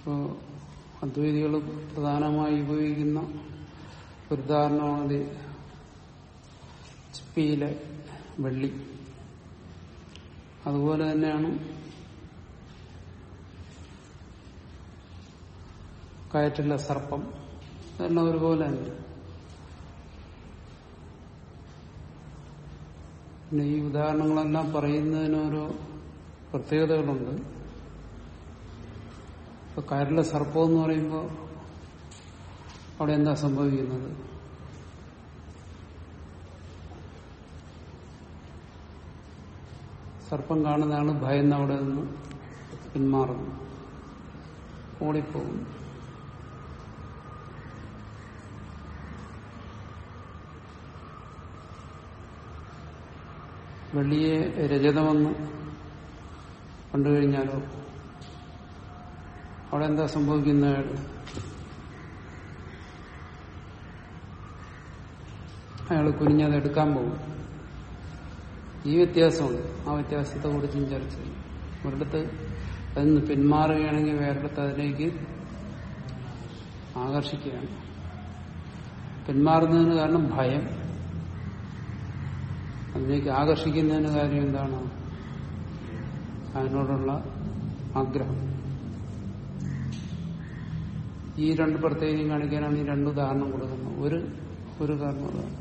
ഇപ്പോ അദ്വൈതികൾ പ്രധാനമായി ഉപയോഗിക്കുന്ന ഒരു ഉദാഹരണമാണ് ഇത് ചിപ്പിയിലെ വെള്ളി അതുപോലെ തന്നെയാണ് കയറ്റിലെ സർപ്പം ഇതെല്ലാം ഒരുപോലെ തന്നെ പിന്നെ ഈ ഉദാഹരണങ്ങളെല്ലാം പറയുന്നതിന് ഓരോ പ്രത്യേകതകളുണ്ട് ഇപ്പൊ കയറിലെ സർപ്പം എന്ന് പറയുമ്പോൾ അവിടെ എന്താ സംഭവിക്കുന്നത് സർപ്പം കാണുന്നതാണ് ഭയന്ന് അവിടെ നിന്ന് പിന്മാറുന്നു ഓടിപ്പോകുന്നു വെള്ളിയെ രജതമെന്ന് കണ്ടുകഴിഞ്ഞാലോ അവിടെ എന്താ സംഭവിക്കുന്ന അയാൾ കുനിഞ്ഞത് എടുക്കാൻ പോകും ഈ വ്യത്യാസമുണ്ട് ആ വ്യത്യാസത്തെ കുറിച്ചും ചർച്ച ചെയ്യും ഒരിടത്ത് അതിന് പിന്മാറുകയാണെങ്കിൽ വേറൊരിടത്ത് അതിലേക്ക് ആകർഷിക്കുകയാണ് പിന്മാറുന്നതിന് കാരണം ഭയം അതിലേക്ക് ആകർഷിക്കുന്നതിന് കാര്യം എന്താണ് അതിനോടുള്ള ആഗ്രഹം ഈ രണ്ട് പ്രത്യേകം കാണിക്കാനാണ് ഈ രണ്ട് ഉദാഹരണം കൊടുക്കുന്നത് ഒരു ഒരു കാരണം അതാണ്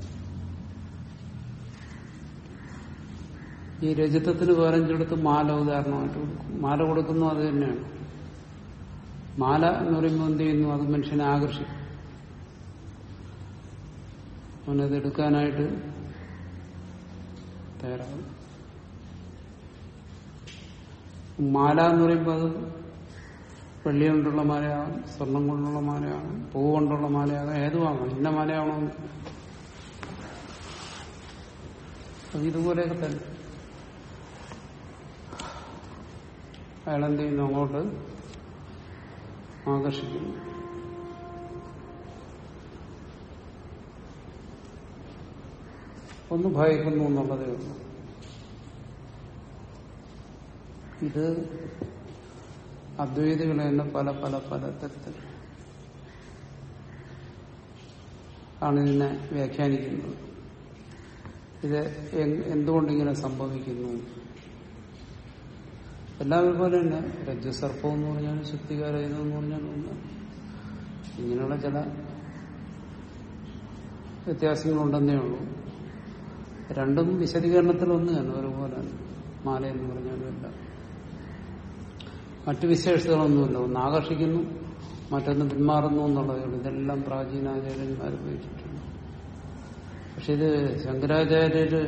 ഈ രജതത്തിന് പതിനഞ്ചെടുത്ത് മാല ഉദാഹരണമായിട്ട് കൊടുക്കും മാല കൊടുക്കുന്നു അത് തന്നെയാണ് മാല എന്ന് പറയുമ്പോൾ എന്ത് ചെയ്യുന്നു അത് മനുഷ്യനെ ആകർഷിക്കും അവനത് എടുക്കാനായിട്ട് തയ്യാറാകും മാല എന്ന് പറയുമ്പോൾ അത് വെള്ളി കൊണ്ടുള്ള മാലയാകാം സ്വർണം കൊണ്ടുള്ള മാലയാകാം പൂ കൊണ്ടുള്ള മാലയാകാം ഏതുമാകാം ഇന്ന മാലയാവണമെന്ന് അത് ഇതുപോലെയൊക്കെ തന്നെ അയാളെന്ത് ചെയ്യുന്നു അങ്ങോട്ട് ആകർഷിക്കുന്നു ഒന്ന് ഭയക്കുന്നു എന്നുള്ളതേ ഉള്ളൂ ഇത് അദ്വൈതികളെ തന്നെ പല പല പല തരത്തിൽ ആണ് ഇതിനെ വ്യാഖ്യാനിക്കുന്നത് ഇത് എ- എന്തുകൊണ്ടിങ്ങനെ സംഭവിക്കുന്നു എല്ലാവരും പോലെ തന്നെ രജ്ജുസർപ്പം എന്ന് പറഞ്ഞാലും ശക്തികാരകം എന്ന് പറഞ്ഞാലും ഒന്ന് ഇങ്ങനെയുള്ള ചില വ്യത്യാസങ്ങളുണ്ടെന്നേ ഉള്ളൂ രണ്ടും വിശദീകരണത്തിൽ ഒന്ന് തന്നെ ഒരുപോലെ മാല എന്ന് പറഞ്ഞാലും എല്ലാം മറ്റു വിശേഷതകളൊന്നുമില്ല ഒന്ന് ആകർഷിക്കുന്നു മറ്റൊന്ന് പിന്മാറുന്നു എന്നുള്ളതേ ഉള്ളൂ ഇതെല്ലാം പ്രാചീനാചാര്യന്മാർ ഉപയോഗിച്ചിട്ടുണ്ട് പക്ഷെ ഇത് ശങ്കരാചാര്യര്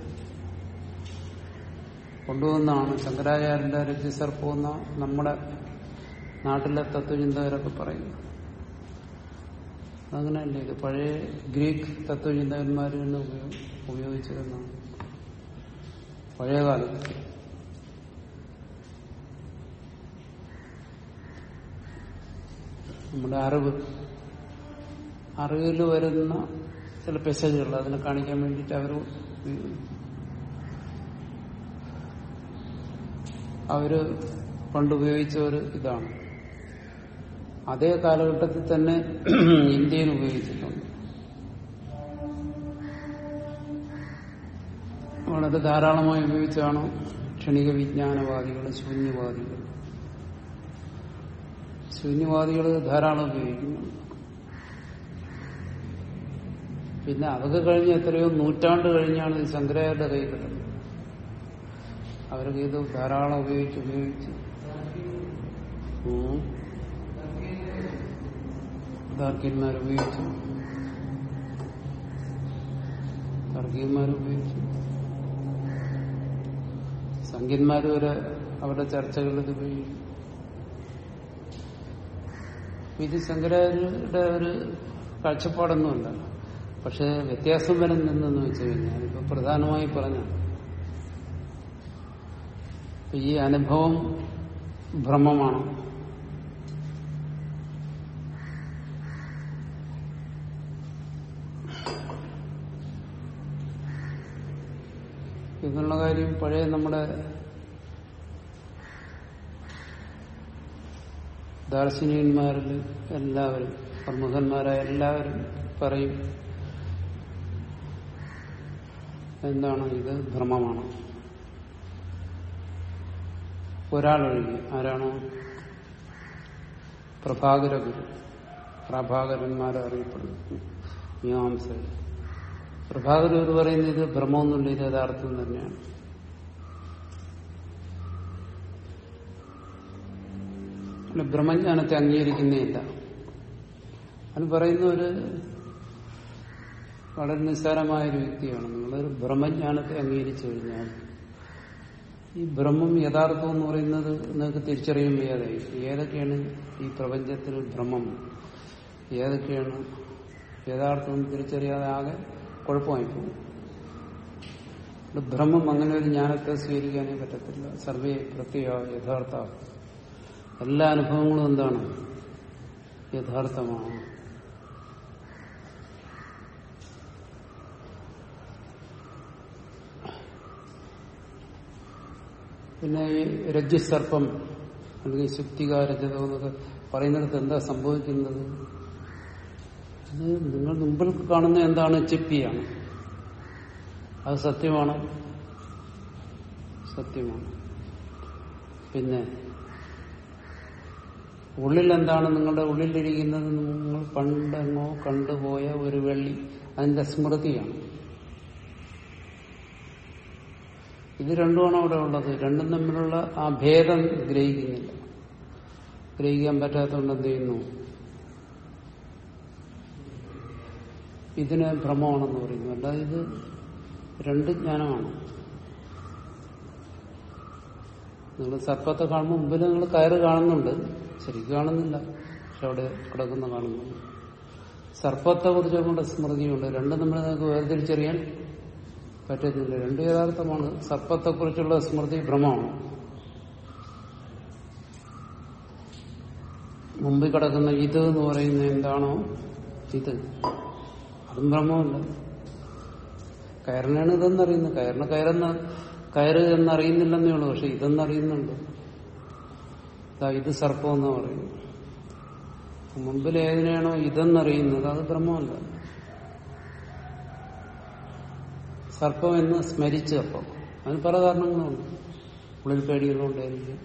കൊണ്ടുവന്നാണ് ശങ്കരാചാര്യന്റെ രജ്ജുസർപ്പം എന്ന നമ്മുടെ നാട്ടിലെ തത്വചിന്തകരൊക്കെ പറയുന്നു അങ്ങനെയല്ലേ ഇത് പഴയ ഗ്രീക്ക് തത്വചിന്തകന്മാർ തന്നെ ഉപയോഗി- ഉപയോഗിച്ചിരുന്നതാണ് പഴയ കാലത്ത് നമ്മുടെ അറിവ് അറിവിൽ വരുന്ന ചില പെസേജുകൾ അതിനെ കാണിക്കാൻ വേണ്ടിയിട്ട് അവർ അവര് പണ്ടുപയോഗിച്ച ഒരു ഇതാണ് അതേ കാലഘട്ടത്തിൽ തന്നെ ഇന്ത്യയിൽ ഉപയോഗിച്ചിട്ടുണ്ട് വളരെ ധാരാളമായി ഉപയോഗിച്ചാണ് ക്ഷണിക വിജ്ഞാനവാദികൾ ശൂന്യവാദികൾ ശൂന്യവാദികൾ ധാരാളം ഉപയോഗിക്കുന്നു പിന്നെ അതൊക്കെ കഴിഞ്ഞ് എത്രയോ നൂറ്റാണ്ട് കഴിഞ്ഞാണ് ഇത് ശങ്കരാചാര്യരുടെ കയ്യിൽ കിട്ടുന്നത് അവർക്ക് ഇത് ധാരാളം ഉപയോഗിച്ച് ഉപയോഗിച്ച് ഉം. താർക്കിന്മാർ ഉപയോഗിച്ചു താർക്കികന്മാർ ഉപയോഗിച്ചു സംഖ്യന്മാർ വരെ അവരുടെ ചർച്ചകളിൽ ഇത് ഉപയോഗിക്കും ഇത് ശങ്കരാചാര്യരുടെ ഒരു കാഴ്ചപ്പാടൊന്നുമല്ല പക്ഷെ വ്യത്യാസം വരുന്നെന്ന് വെച്ച് കഴിഞ്ഞാൽ ഇപ്പൊ പ്രധാനമായി പറഞ്ഞ ഈ അനുഭവം ഭ്രമമാണ് എന്നുള്ള കാര്യം പഴയ നമ്മുടെ ദാർശനികന്മാരിൽ എല്ലാവരും പ്രമുഖന്മാരായ എല്ലാവരും പറയും എന്താണ് ഇത് ഭ്രമമാണ് ഒരാളൊഴികെ ആരാണോ പ്രഭാകര ഗുരു പ്രഭാകരന്മാരെ അറിയപ്പെടുന്നു മീമാംസ പ്രഭാകര ഗുരു പറയുന്നത് ഇത് ഭ്രമമൊന്നുമില്ല ഇത് യഥാർത്ഥം തന്നെയാണ് അല്ല ബ്രഹ്മജ്ഞാനത്തെ അംഗീകരിക്കുന്നേയില്ല അതിന് പറയുന്ന ഒരു വളരെ നിസ്സാരമായ ഒരു വ്യക്തിയാണ് നിങ്ങളൊരു ബ്രഹ്മജ്ഞാനത്തെ അംഗീകരിച്ചു കഴിഞ്ഞാൽ ഈ ബ്രഹ്മം യഥാർത്ഥം എന്ന് പറയുന്നത് നിങ്ങൾക്ക് തിരിച്ചറിയാൻ വയ്യാതെ ഏതൊക്കെയാണ് ഈ പ്രപഞ്ചത്തിൽ ഭ്രമം ഏതൊക്കെയാണ് യഥാർത്ഥം തിരിച്ചറിയാതെ ആകെ കുഴപ്പമായി പോകും ഭ്രമം അങ്ങനെ ഒരു ജ്ഞാനത്തെ സ്വീകരിക്കാനേ പറ്റത്തില്ല സർവേ പ്രത്യേക യഥാർത്ഥ എല്ലാ അനുഭവങ്ങളും എന്താണ് യഥാർത്ഥമാണ് പിന്നെ ഈ രജ്ജുസർപ്പം അല്ലെങ്കിൽ ശുക്തികാരജതം എന്നൊക്കെ പറയുന്നിടത്ത് എന്താ സംഭവിക്കുന്നത് അത് നിങ്ങൾ മുമ്പിൽ കാണുന്ന എന്താണ് ചിപ്പിയാണ് അത് സത്യമാണ് സത്യമാണ് പിന്നെ ഉള്ളിൽ എന്താണ് നിങ്ങളുടെ ഉള്ളിലിരിക്കുന്നത് നിങ്ങൾ പണ്ടെങ്ങോ കണ്ടുപോയ ഒരു വെള്ളി അതിന്റെ സ്മൃതിയാണ് ഇത് രണ്ടുമാണ് അവിടെ ഉള്ളത് രണ്ടും തമ്മിലുള്ള ആ ഭേദം ഗ്രഹിക്കുന്നില്ല ഗ്രഹിക്കാൻ പറ്റാത്തതുകൊണ്ട് എന്ത് ചെയ്യുന്നു ഇതിന് ഭ്രമമാണെന്ന് പറയുന്നു അല്ലാതെ ഇത് രണ്ട് ജ്ഞാനമാണ് നിങ്ങൾ സർപ്പത്തെ കാണുമ്പോൾ മുമ്പിൽ നിങ്ങൾ കയറ് കാണുന്നുണ്ട് ശരിക്കും കാണുന്നില്ല പക്ഷെ അവിടെ കിടക്കുന്ന കാണുന്നുണ്ട് സർപ്പത്തെ കുറിച്ചുകൊണ്ട് സ്മൃതിയുണ്ട് രണ്ടും നമ്മൾ നിങ്ങൾക്ക് വേർതിരിച്ചറിയാൻ പറ്റുന്നില്ല രണ്ട് യഥാർത്ഥമാണ് സർപ്പത്തെക്കുറിച്ചുള്ള സ്മൃതി ഭ്രമമാണ് മുമ്പിൽ കിടക്കുന്ന ഇത് എന്ന് പറയുന്നത് എന്താണോ ഇത് അതും ഭ്രമമല്ല കയറിനാണ് ഇതെന്നറിയുന്നത് കയറിന് കയറെന്ന് കയറ് എന്നറിയുന്നില്ലെന്നേ ഉള്ളൂ പക്ഷെ ഇതെന്നറിയുന്നുണ്ട് ഇത് സർപ്പം എന്ന് പറയുന്നു മുമ്പിൽ ഏതിനാണോ ഇതെന്നറിയുന്നത് അത് ബ്രഹ്മമല്ല സർപ്പം എന്ന് സ്മരിച്ചു അപ്പം അതിന് പല കാരണങ്ങളുണ്ട് ഉള്ളിൽ പേടികളുണ്ടായിരിക്കും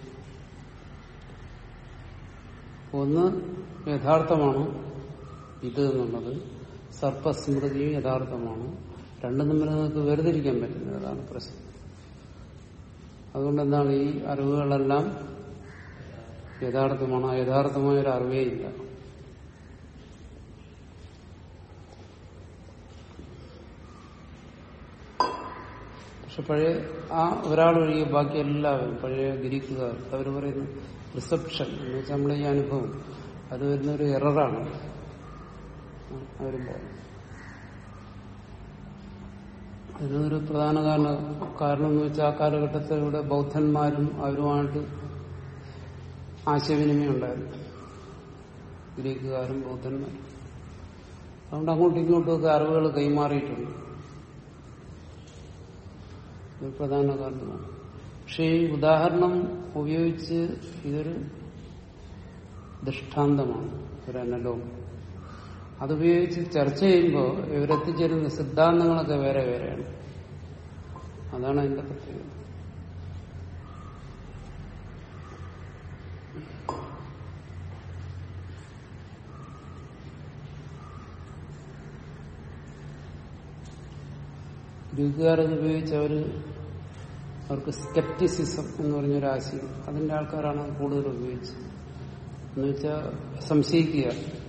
ഒന്ന് യഥാർത്ഥമാണ് ഇത് എന്നുള്ളത് സർപ്പസ്മൃതിയും യഥാർത്ഥമാണ് രണ്ടും തമ്മിൽ നിങ്ങൾക്ക് വേർതിരിക്കാൻ പറ്റുന്നത് അതാണ് പ്രശ്നം അതുകൊണ്ട് എന്താണ് ഈ അറിവുകളെല്ലാം യഥാർത്ഥമാണ് ആ യഥാർത്ഥമായ ഒരു അറിവേ ഇല്ല പക്ഷെ പഴയ ആ ഒരാളൊഴികെ ബാക്കി എല്ലാവരും പഴയ ഗ്രീക്കുകാർ അവർ പറയുന്നു റിസപ്ഷൻ എന്ന് വെച്ചാൽ നമ്മളെ ഈ അനുഭവം അത് വരുന്നൊരു എററാണ് അവരും പറയുന്നത് അതിനൊരു പ്രധാന കാരണം കാരണം എന്ന് വെച്ചാൽ ആ കാലഘട്ടത്തിൽ ഇവിടെ ബൗദ്ധന്മാരും അവരുമായിട്ട് ആശയവിനിമയം ഉണ്ടായിരുന്നു ഗ്രീക്കുകാരും ബൗദ്ധന്മാരും അതുകൊണ്ട് അങ്ങോട്ടും ഇങ്ങോട്ടും ഒക്കെ അറിവുകൾ കൈമാറിയിട്ടുണ്ട് ഇത് പ്രധാന കാരണമാണ് പക്ഷേ ഈ ഉദാഹരണം ഉപയോഗിച്ച് ഇതൊരു ദൃഷ്ടാന്തമാണ് ഒരു അനലോകം അതുപയോഗിച്ച് ചർച്ച ചെയ്യുമ്പോൾ ഇവരെത്തിച്ചേരുന്ന സിദ്ധാന്തങ്ങളൊക്കെ വേറെ വേറെയാണ് അതാണ് അതിന്റെ പ്രത്യേകത ഗ്രീക്കുകാരത് ഉപയോഗിച്ച് അവര് അവർക്ക് സ്കെപ്റ്റിസിസം എന്ന് പറഞ്ഞൊരു ആശയം അതിന്റെ ആൾക്കാരാണ് കൂടുതൽ ഉപയോഗിച്ചത് എന്ന് വെച്ചാൽ സംശയിക്കുക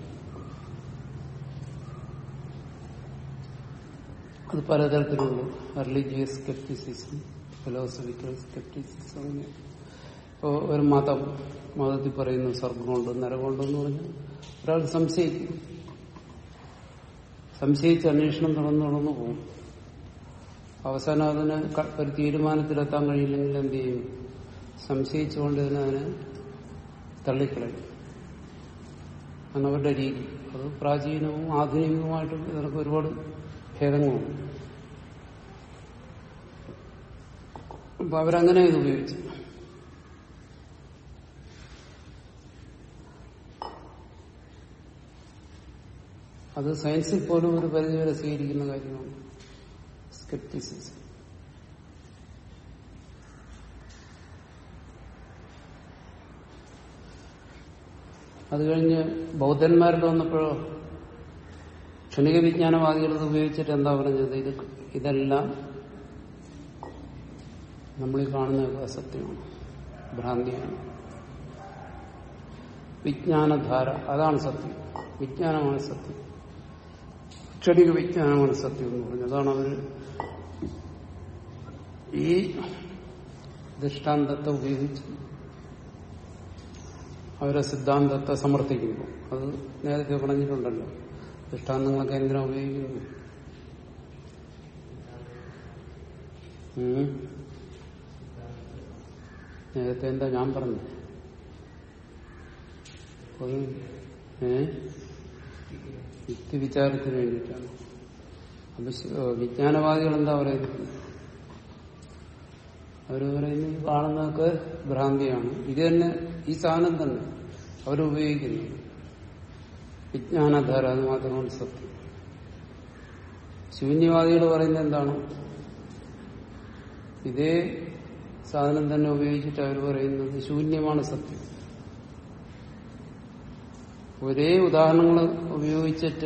അത് പലതരത്തിലുണ്ട് റിലീജിയസ് സ്കെപ്റ്റിസിസം ഫിലോസഫിക്കൽ സ്കെപ്റ്റിസിസം ഇപ്പോ ഒരു മതം മതത്തിൽ പറയുന്നു സ്വർഗമുണ്ട് നരകമുണ്ടെന്ന് പറഞ്ഞാൽ ഒരാൾ സംശയിക്കും സംശയിച്ച് അന്വേഷണം തുടർന്ന് തുടർന്ന് പോകും അവസാനം അതിന് ഒരു തീരുമാനത്തിലെത്താൻ കഴിയില്ലെങ്കിൽ എന്ത് ചെയ്യും സംശയിച്ചുകൊണ്ട് തന്നെ അതിനെ തള്ളിക്കളയും അങ്ങനെ അവരുടെ രീതി അത് പ്രാചീനവും ആധുനികവുമായിട്ടും ഇതിനൊക്കെ ഒരുപാട് ഭേദങ്ങളുണ്ട് അപ്പൊ അവരങ്ങനെ ഇത് ഉപയോഗിച്ചു അത് സയൻസിൽ പോലും ഒരു പരിധിവരെ സ്വീകരിക്കുന്ന കാര്യമാണ് സ്കെപ്റ്റിസിസം അത് കഴിഞ്ഞ് ബൗദ്ധന്മാരുടെ വന്നപ്പോഴോ ക്ഷണിക വിജ്ഞാനവാദികൾ ഇത് ഉപയോഗിച്ചിട്ട് എന്താ പറഞ്ഞത് ഇത് ഇതെല്ലാം നമ്മൾ ഈ കാണുന്ന അസത്യമാണ് ഭ്രാന്തിയാണ് വിജ്ഞാനധാര അതാണ് സത്യം വിജ്ഞാനമാണ് സത്യം ക്ഷണിക വിജ്ഞാനമാണ് സത്യം എന്ന് പറഞ്ഞത് അതാണ് അവര് ഈ ദൃഷ്ടാന്തത്തെ ഉപയോഗിച്ച് അവരെ സിദ്ധാന്തത്തെ സമർത്ഥിക്കുമ്പോൾ അത് നേരത്തെ പറഞ്ഞിട്ടുണ്ടല്ലോ ദൃഷ്ടാന്തങ്ങളൊക്കെ എന്തിനാ ഉപയോഗിക്കുന്നു ഉം. നേരത്തെ എന്താ ഞാൻ പറഞ്ഞു ഒരു ഏ യുക്തിവിചാരത്തിന് വേണ്ടിയിട്ടാണ് അപ്പൊ ശ- ഏ, വിജ്ഞാനവാദികൾ എന്താ പറയുന്നത് അവര് പറയുന്നത് ഈ കാണുന്നതൊക്കെ ഭ്രാന്തിയാണ് ഇത് തന്നെ ഈ സാധനം തന്നെ അവരുപയോഗിക്കുന്നു വിജ്ഞാനധാര അത് മാത്രമാണ് സത്യം ശൂന്യവാദികൾ പറയുന്നത് എന്താണ് ഇതേ സാധനം തന്നെ ഉപയോഗിച്ചിട്ട് അവർ പറയുന്നത് ശൂന്യമാണ് സത്യം ഒരേ ഉദാഹരണങ്ങൾ ഉപയോഗിച്ചിട്ട്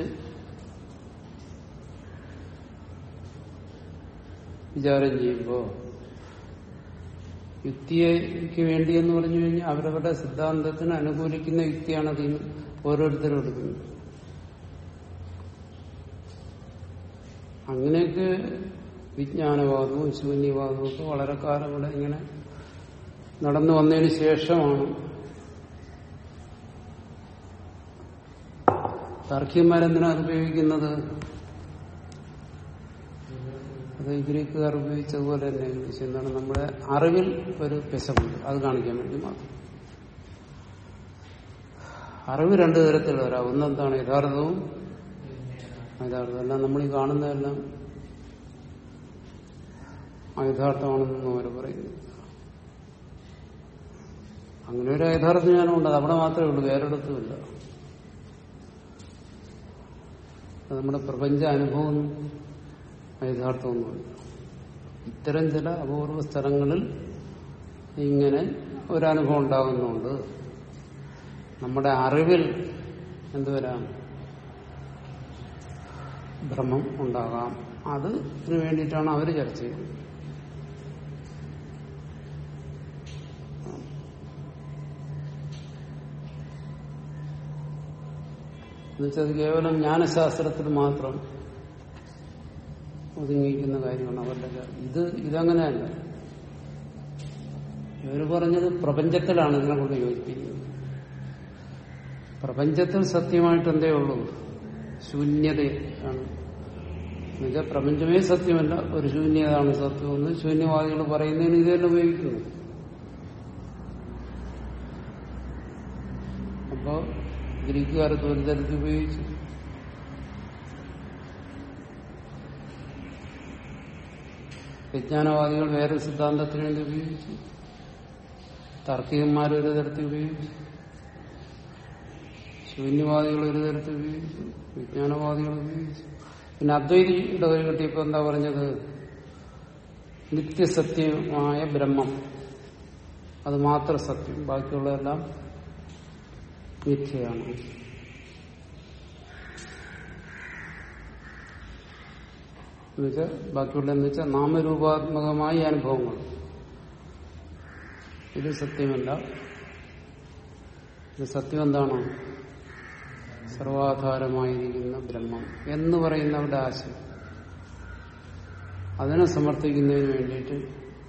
വിചാരം ചെയ്യുമ്പോൾ യുക്തിക്ക് വേണ്ടി എന്ന് പറഞ്ഞു കഴിഞ്ഞാൽ അവരവരുടെ സിദ്ധാന്തത്തിന് അനുകൂലിക്കുന്ന യുക്തിയാണ് അതിൽ ഓരോരുത്തരും എടുക്കുന്നത് അങ്ങനെയൊക്കെ വിജ്ഞാനവാദവും ശൂന്യവാദവും ഒക്കെ വളരെ കാലം ഇവിടെ ഇങ്ങനെ നടന്നു വന്നതിന് ശേഷമാണ് താർക്കികന്മാരെന്തിനാ അത് ഉപയോഗിക്കുന്നത് അത് ഗ്രീക്കുകാർ ഉപയോഗിച്ചതുപോലെ തന്നെ ഏകദേശം എന്താണ് നമ്മുടെ അറിവിൽ ഒരു പെശമുണ്ട് അത് കാണിക്കാൻ വേണ്ടി മാത്രം അറിവ് രണ്ടു തരത്തിൽ വരാം ഒന്നെന്താണ് യഥാർത്ഥവും യഥാർത്ഥം എല്ലാം നമ്മൾ ഈ കാണുന്നതെല്ലാം അയഥാർത്ഥമാണെന്നും അവർ പറയുന്നു അങ്ങനെ ഒരു യഥാർത്ഥ ജ്ഞാനമുണ്ട് അത് അവിടെ മാത്രമേ ഉള്ളൂ വേറൊരിടത്തുമില്ല അത് നമ്മുടെ പ്രപഞ്ച അനുഭവം യഥാർത്ഥമൊന്നുമില്ല ഇത്തരം ചില അപൂർവ സ്ഥലങ്ങളിൽ ഇങ്ങനെ ഒരനുഭവം ഉണ്ടാകുന്നുണ്ട് നമ്മുടെ അറിവിൽ എന്തുവരാം ഭ്രമം ഉണ്ടാകാം അത് ഇതിനു വേണ്ടിയിട്ടാണ് അവർ ചർച്ച ചെയ്യുന്നത് എന്നുവെച്ചാൽ അത് കേവലം ജ്ഞാനശാസ്ത്രത്തിൽ മാത്രം ഒതുങ്ങിയിരിക്കുന്ന കാര്യമാണ് അവരുടെ കാര്യം. ഇത് ഇതങ്ങനെയല്ല ഇവർ പറഞ്ഞത് പ്രപഞ്ചത്തിലാണ് ഇതിനെ കൊണ്ട് യോജിപ്പിക്കുന്നത് പ്രപഞ്ചത്തിൽ സത്യമായിട്ട് എന്തേ ഉള്ളൂ ശൂന്യതയാണ് എന്നുവെച്ചാൽ പ്രപഞ്ചമേ സത്യമല്ല ഒരു ശൂന്യതാണ് സത്യമെന്ന് ശൂന്യവാദികൾ പറയുന്നതിന് ഇതെല്ലാം ഉപയോഗിക്കുന്നു അപ്പോ ഗ്രീക്കുകാരത്ത് ഒരു തരത്തിൽ ഉപയോഗിച്ചു വിജ്ഞാനവാദികൾ വേറെ സിദ്ധാന്തത്തിന് വേണ്ടി ഉപയോഗിച്ചു താർക്കികന്മാർ ഒരു തരത്തിൽ ഉപയോഗിച്ചു ശൂന്യവാദികൾ ഒരു തരത്തിൽ ഉപയോഗിച്ചു വിജ്ഞാനവാദികൾ ഉപയോഗിച്ചു പിന്നെ അദ്വൈതിയുടെ കൈ കിട്ടിയപ്പോ എന്താ പറഞ്ഞത് നിത്യസത്യമായ ബ്രഹ്മം അത് മാത്രം സത്യം ബാക്കിയുള്ളതെല്ലാം മിഥ്യയാണ് എന്നുവെച്ചാൽ ബാക്കിയുള്ള എന്ന് വെച്ചാൽ നാമരൂപാത്മകമായ അനുഭവങ്ങൾ ഇത് സത്യമല്ല ഇത് സത്യം എന്താണ് സർവാധാരമായിരിക്കുന്ന ബ്രഹ്മം എന്ന് പറയുന്നവരുടെ ആശയം അതിനെ സമർത്ഥിക്കുന്നതിന് വേണ്ടിയിട്ട്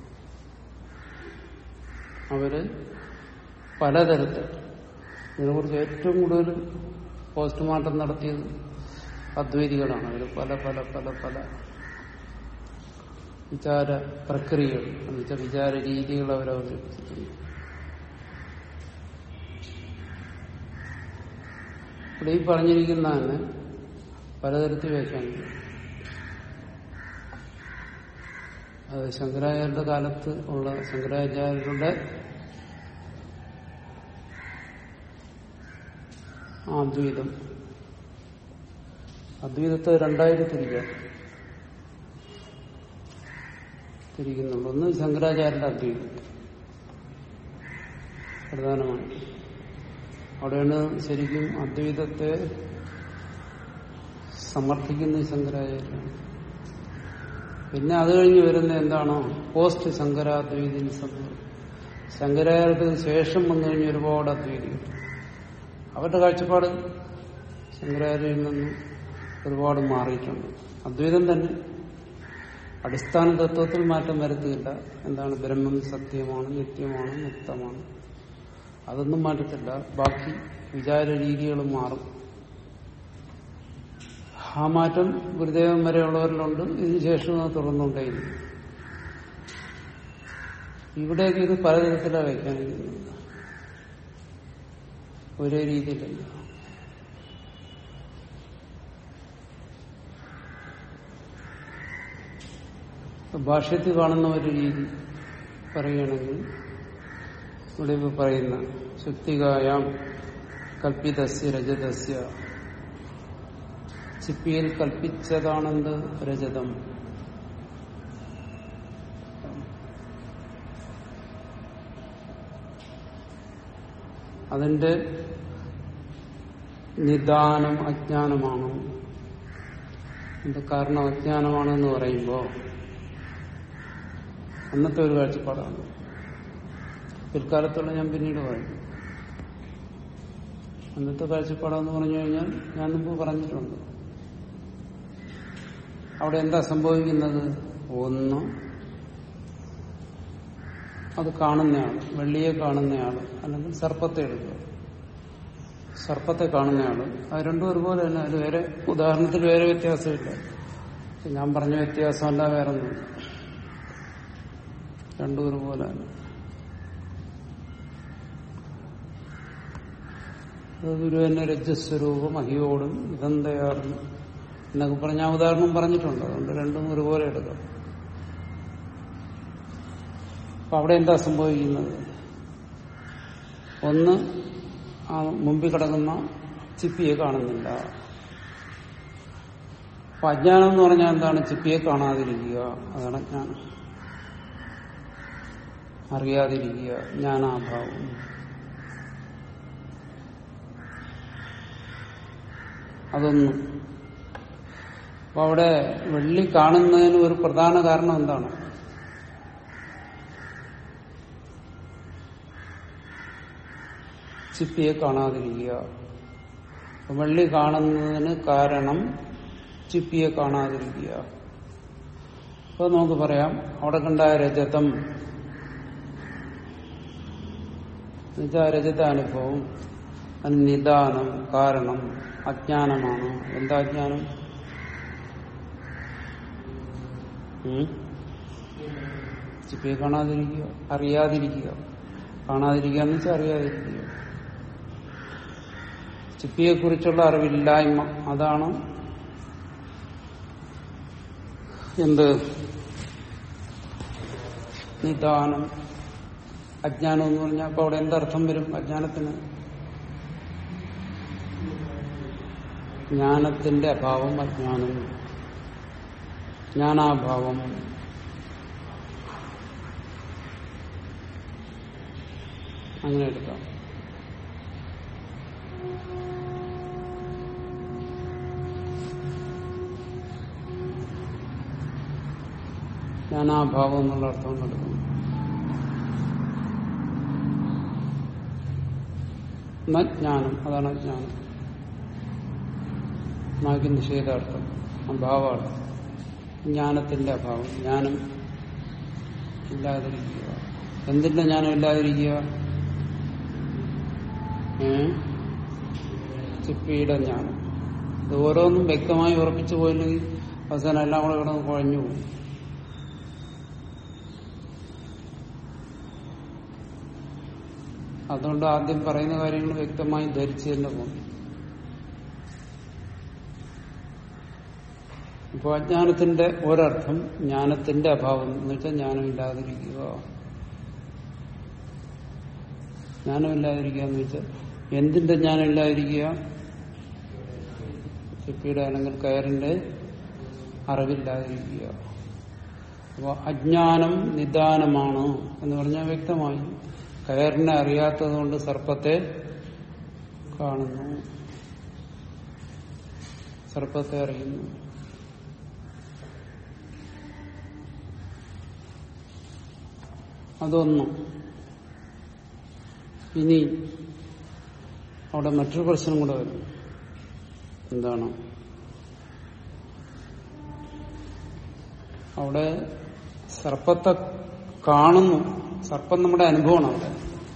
അവര് പലതരത്തിൽ ഇതിനെക്കുറിച്ച് ഏറ്റവും കൂടുതൽ പോസ്റ്റ്മോർട്ടം നടത്തിയത് അദ്വൈതികളാണ് അവർ പല പല പല പല വിചാര പ്രക്രിയകൾ എന്നുവെച്ചാൽ വിചാര രീതികൾ അവർ അവതരിപ്പിച്ചിട്ടുണ്ട് ഇവിടെ ഈ പറഞ്ഞിരിക്കുന്ന തന്നെ പലതരത്തിൽ വ്യാഖ്യാനിക്കും അത് ശങ്കരാചാര്യരുടെ കാലത്ത് ഉള്ള ശങ്കരാചാര്യരുടെ അദ്വൈതം അദ്വൈതത്തെ രണ്ടായിട്ട് തിരിക്കാം തിരിക്കുന്നുണ്ട് ഒന്ന് ശങ്കരാചാര്യന്റെ അദ്വൈതം പ്രധാനമാണ് അവിടെയാണ് ശരിക്കും അദ്വൈതത്തെ സമർത്ഥിക്കുന്ന ശങ്കരാചാര്യാണ് പിന്നെ അത് കഴിഞ്ഞ് വരുന്ന എന്താണോ പോസ്റ്റ് ശങ്കരാദ്വൈതി സംഭവം ശങ്കരാചാര്യത്തിന് ശേഷം വന്നു കഴിഞ്ഞ ഒരുപാട് അദ്വൈതികൾ അവരുടെ കാഴ്ചപ്പാട് ശങ്കരാചാര്യയിൽ നിന്നും ഒരുപാട് മാറിയിട്ടുണ്ട് അദ്വൈതം തന്നെ അടിസ്ഥാന തത്വത്തിൽ മാറ്റം വരുത്തിയില്ല എന്താണ് ബ്രഹ്മം സത്യമാണ് നിത്യമാണ് മുക്തമാണ് അതൊന്നും മാറ്റത്തില്ല ബാക്കി വിചാര രീതികൾ മാറും ആ മാറ്റം ഗുരുദേവൻ വരെയുള്ളവരിലുണ്ട് ഇതിനുശേഷം അത് തുടർന്നുകൊണ്ടേയിരിക്കും ഇവിടേക്ക് ഇത് പലതരത്തിലാണ് വ്യാഖ്യാനിക്കുന്നത് ഒരേ രീതിയിലല്ല ഭാഷ്യത്തിൽ കാണുന്ന ഒരു രീതി പറയുകയാണെങ്കിൽ ഇവിടെ ഇപ്പൊ പറയുന്ന ശുക്തികായാം കൽപ്പിതസ്യ രജതസ്യ ചിപ്പിയിൽ കൽപ്പിച്ചതാണെന്ത് രജതം അതിന്റെ നിദാനം അജ്ഞാനമാണ് അതിന്റെ കാരണം അജ്ഞാനമാണെന്ന് പറയുമ്പോൾ അന്നത്തെ ഒരു കാഴ്ചപ്പാടാണ് പിൽക്കാലത്തുള്ള ഞാൻ പിന്നീട് പറയും അന്നത്തെ കാഴ്ചപ്പാടെന്ന് പറഞ്ഞു കഴിഞ്ഞാൽ ഞാൻ മുമ്പ് പറഞ്ഞിട്ടുണ്ട് അവിടെ എന്താ സംഭവിക്കുന്നത് ഒന്ന് അത് കാണുന്നയാള് വെള്ളിയെ കാണുന്നയാള് അല്ലെങ്കിൽ സർപ്പത്തെ എടുക്കുക സർപ്പത്തെ കാണുന്നയാള് അത് രണ്ടും ഒരുപോലെ തന്നെ അത് വേറെ ഉദാഹരണത്തിൽ വേറെ വ്യത്യാസമില്ല ഞാൻ പറഞ്ഞ വ്യത്യാസമല്ല വേറെ ഒന്നുമില്ല രണ്ടും ഒരുപോലെ തന്നെ അത് ഗുരു തന്നെ രജസ്വരൂപം അഹിയോടും ഇതെന്തയാറും എന്നൊക്കെ പറഞ്ഞ ആ ഉദാഹരണം പറഞ്ഞിട്ടുണ്ട് അതുകൊണ്ട് രണ്ടും ഒരുപോലെ എടുക്കാം അപ്പൊ അവിടെ എന്താ സംഭവിക്കുന്നത് ഒന്ന് ആ മുമ്പിൽ കിടക്കുന്ന ചിപ്പിയെ കാണുന്നില്ല അപ്പൊ അജ്ഞാനം എന്ന് പറഞ്ഞാൽ എന്താണ് ചിപ്പിയെ കാണാതിരിക്കുക അതാണ് അജ്ഞാനം അറിയാതിരിക്കുക ജ്ഞാനാഭാവം അതൊന്നും അപ്പൊ അവിടെ വെള്ളി കാണുന്നതിന് ഒരു പ്രധാന കാരണം എന്താണ് ചിപ്പിയെ കാണാതിരിക്കുക അപ്പൊ വെള്ളി കാണുന്നതിന് കാരണം ചിപ്പിയെ കാണാതിരിക്കുക അപ്പൊ നമുക്ക് പറയാം അവിടെ കണ്ടായ രജതം എന്നുവെച്ചാൽ രജത അനുഭവം അതിന് നിദാനം കാരണം അജ്ഞാനമാണ് എന്താ അജ്ഞാനം ചിപ്പിയെ കാണാതിരിക്കുക അറിയാതിരിക്കുക കാണാതിരിക്കുക എന്ന് വെച്ചാൽ അറിയാതിരിക്കുക ചിപ്പിയെ കുറിച്ചുള്ള അറിവില്ലായ്മ അതാണ് എന്ത് നിദാനം അജ്ഞാനം എന്ന് പറഞ്ഞാൽ അപ്പൊ അവിടെ എന്തർത്ഥം വരും അജ്ഞാനത്തിന് ജ്ഞാനത്തിന്റെ അഭാവം അജ്ഞാനം ജ്ഞാനാഭാവം അങ്ങനെ എടുക്കാം ജ്ഞാനാഭാവം എന്നുള്ള അർത്ഥം കൊടുക്കുന്നു ജ്ഞാനം അതാണ് അജ്ഞാനം നാക്കി നിഷേധാർത്ഥം അഭാവമാണ് ജ്ഞാനത്തിന്റെ അഭാവം ജ്ഞാനം ഇല്ലാതിരിക്കുക എന്തിന്റെ ജ്ഞാനം ഇല്ലാതിരിക്കുക ഏ ചിപ്പിയുടെ ജ്ഞാനം ഇത് ഓരോന്നും വ്യക്തമായി ഉറപ്പിച്ചു പോയില്ലെങ്കിൽ അവസാനം എല്ലാം കൂടെ ഇവിടെ കുഴഞ്ഞു പോകും അതുകൊണ്ട് ആദ്യം പറയുന്ന കാര്യങ്ങൾ വ്യക്തമായി ധരിച്ചു തന്നെ പോകും അപ്പോൾ അജ്ഞാനത്തിന്റെ ഒരർത്ഥം ജ്ഞാനത്തിന്റെ അഭാവം എന്ന് വെച്ചാൽ ജ്ഞാനമില്ലാതിരിക്കുക ജ്ഞാനമില്ലാതിരിക്കുക എന്ന് വെച്ചാൽ എന്തിന്റെ ജ്ഞാനമില്ലാതിരിക്കുക ചിപ്പിയുടെ അല്ലെങ്കിൽ കയറിന്റെ അറിവില്ലാതിരിക്കുക അപ്പോൾ അജ്ഞാനം നിദാനമാണ് എന്ന് പറഞ്ഞാൽ വ്യക്തമായി കയറിനെ അറിയാത്തത് കൊണ്ട് സർപ്പത്തെ കാണുന്നു സർപ്പത്തെ അറിയുന്നു അതൊന്നും ഇനി അവിടെ മറ്റൊരു പ്രശ്നം കൂടെ വരും എന്താണ് അവിടെ സർപ്പത്തെ കാണുന്നു സർപ്പം നമ്മുടെ അനുഭവമാണ് അവിടെ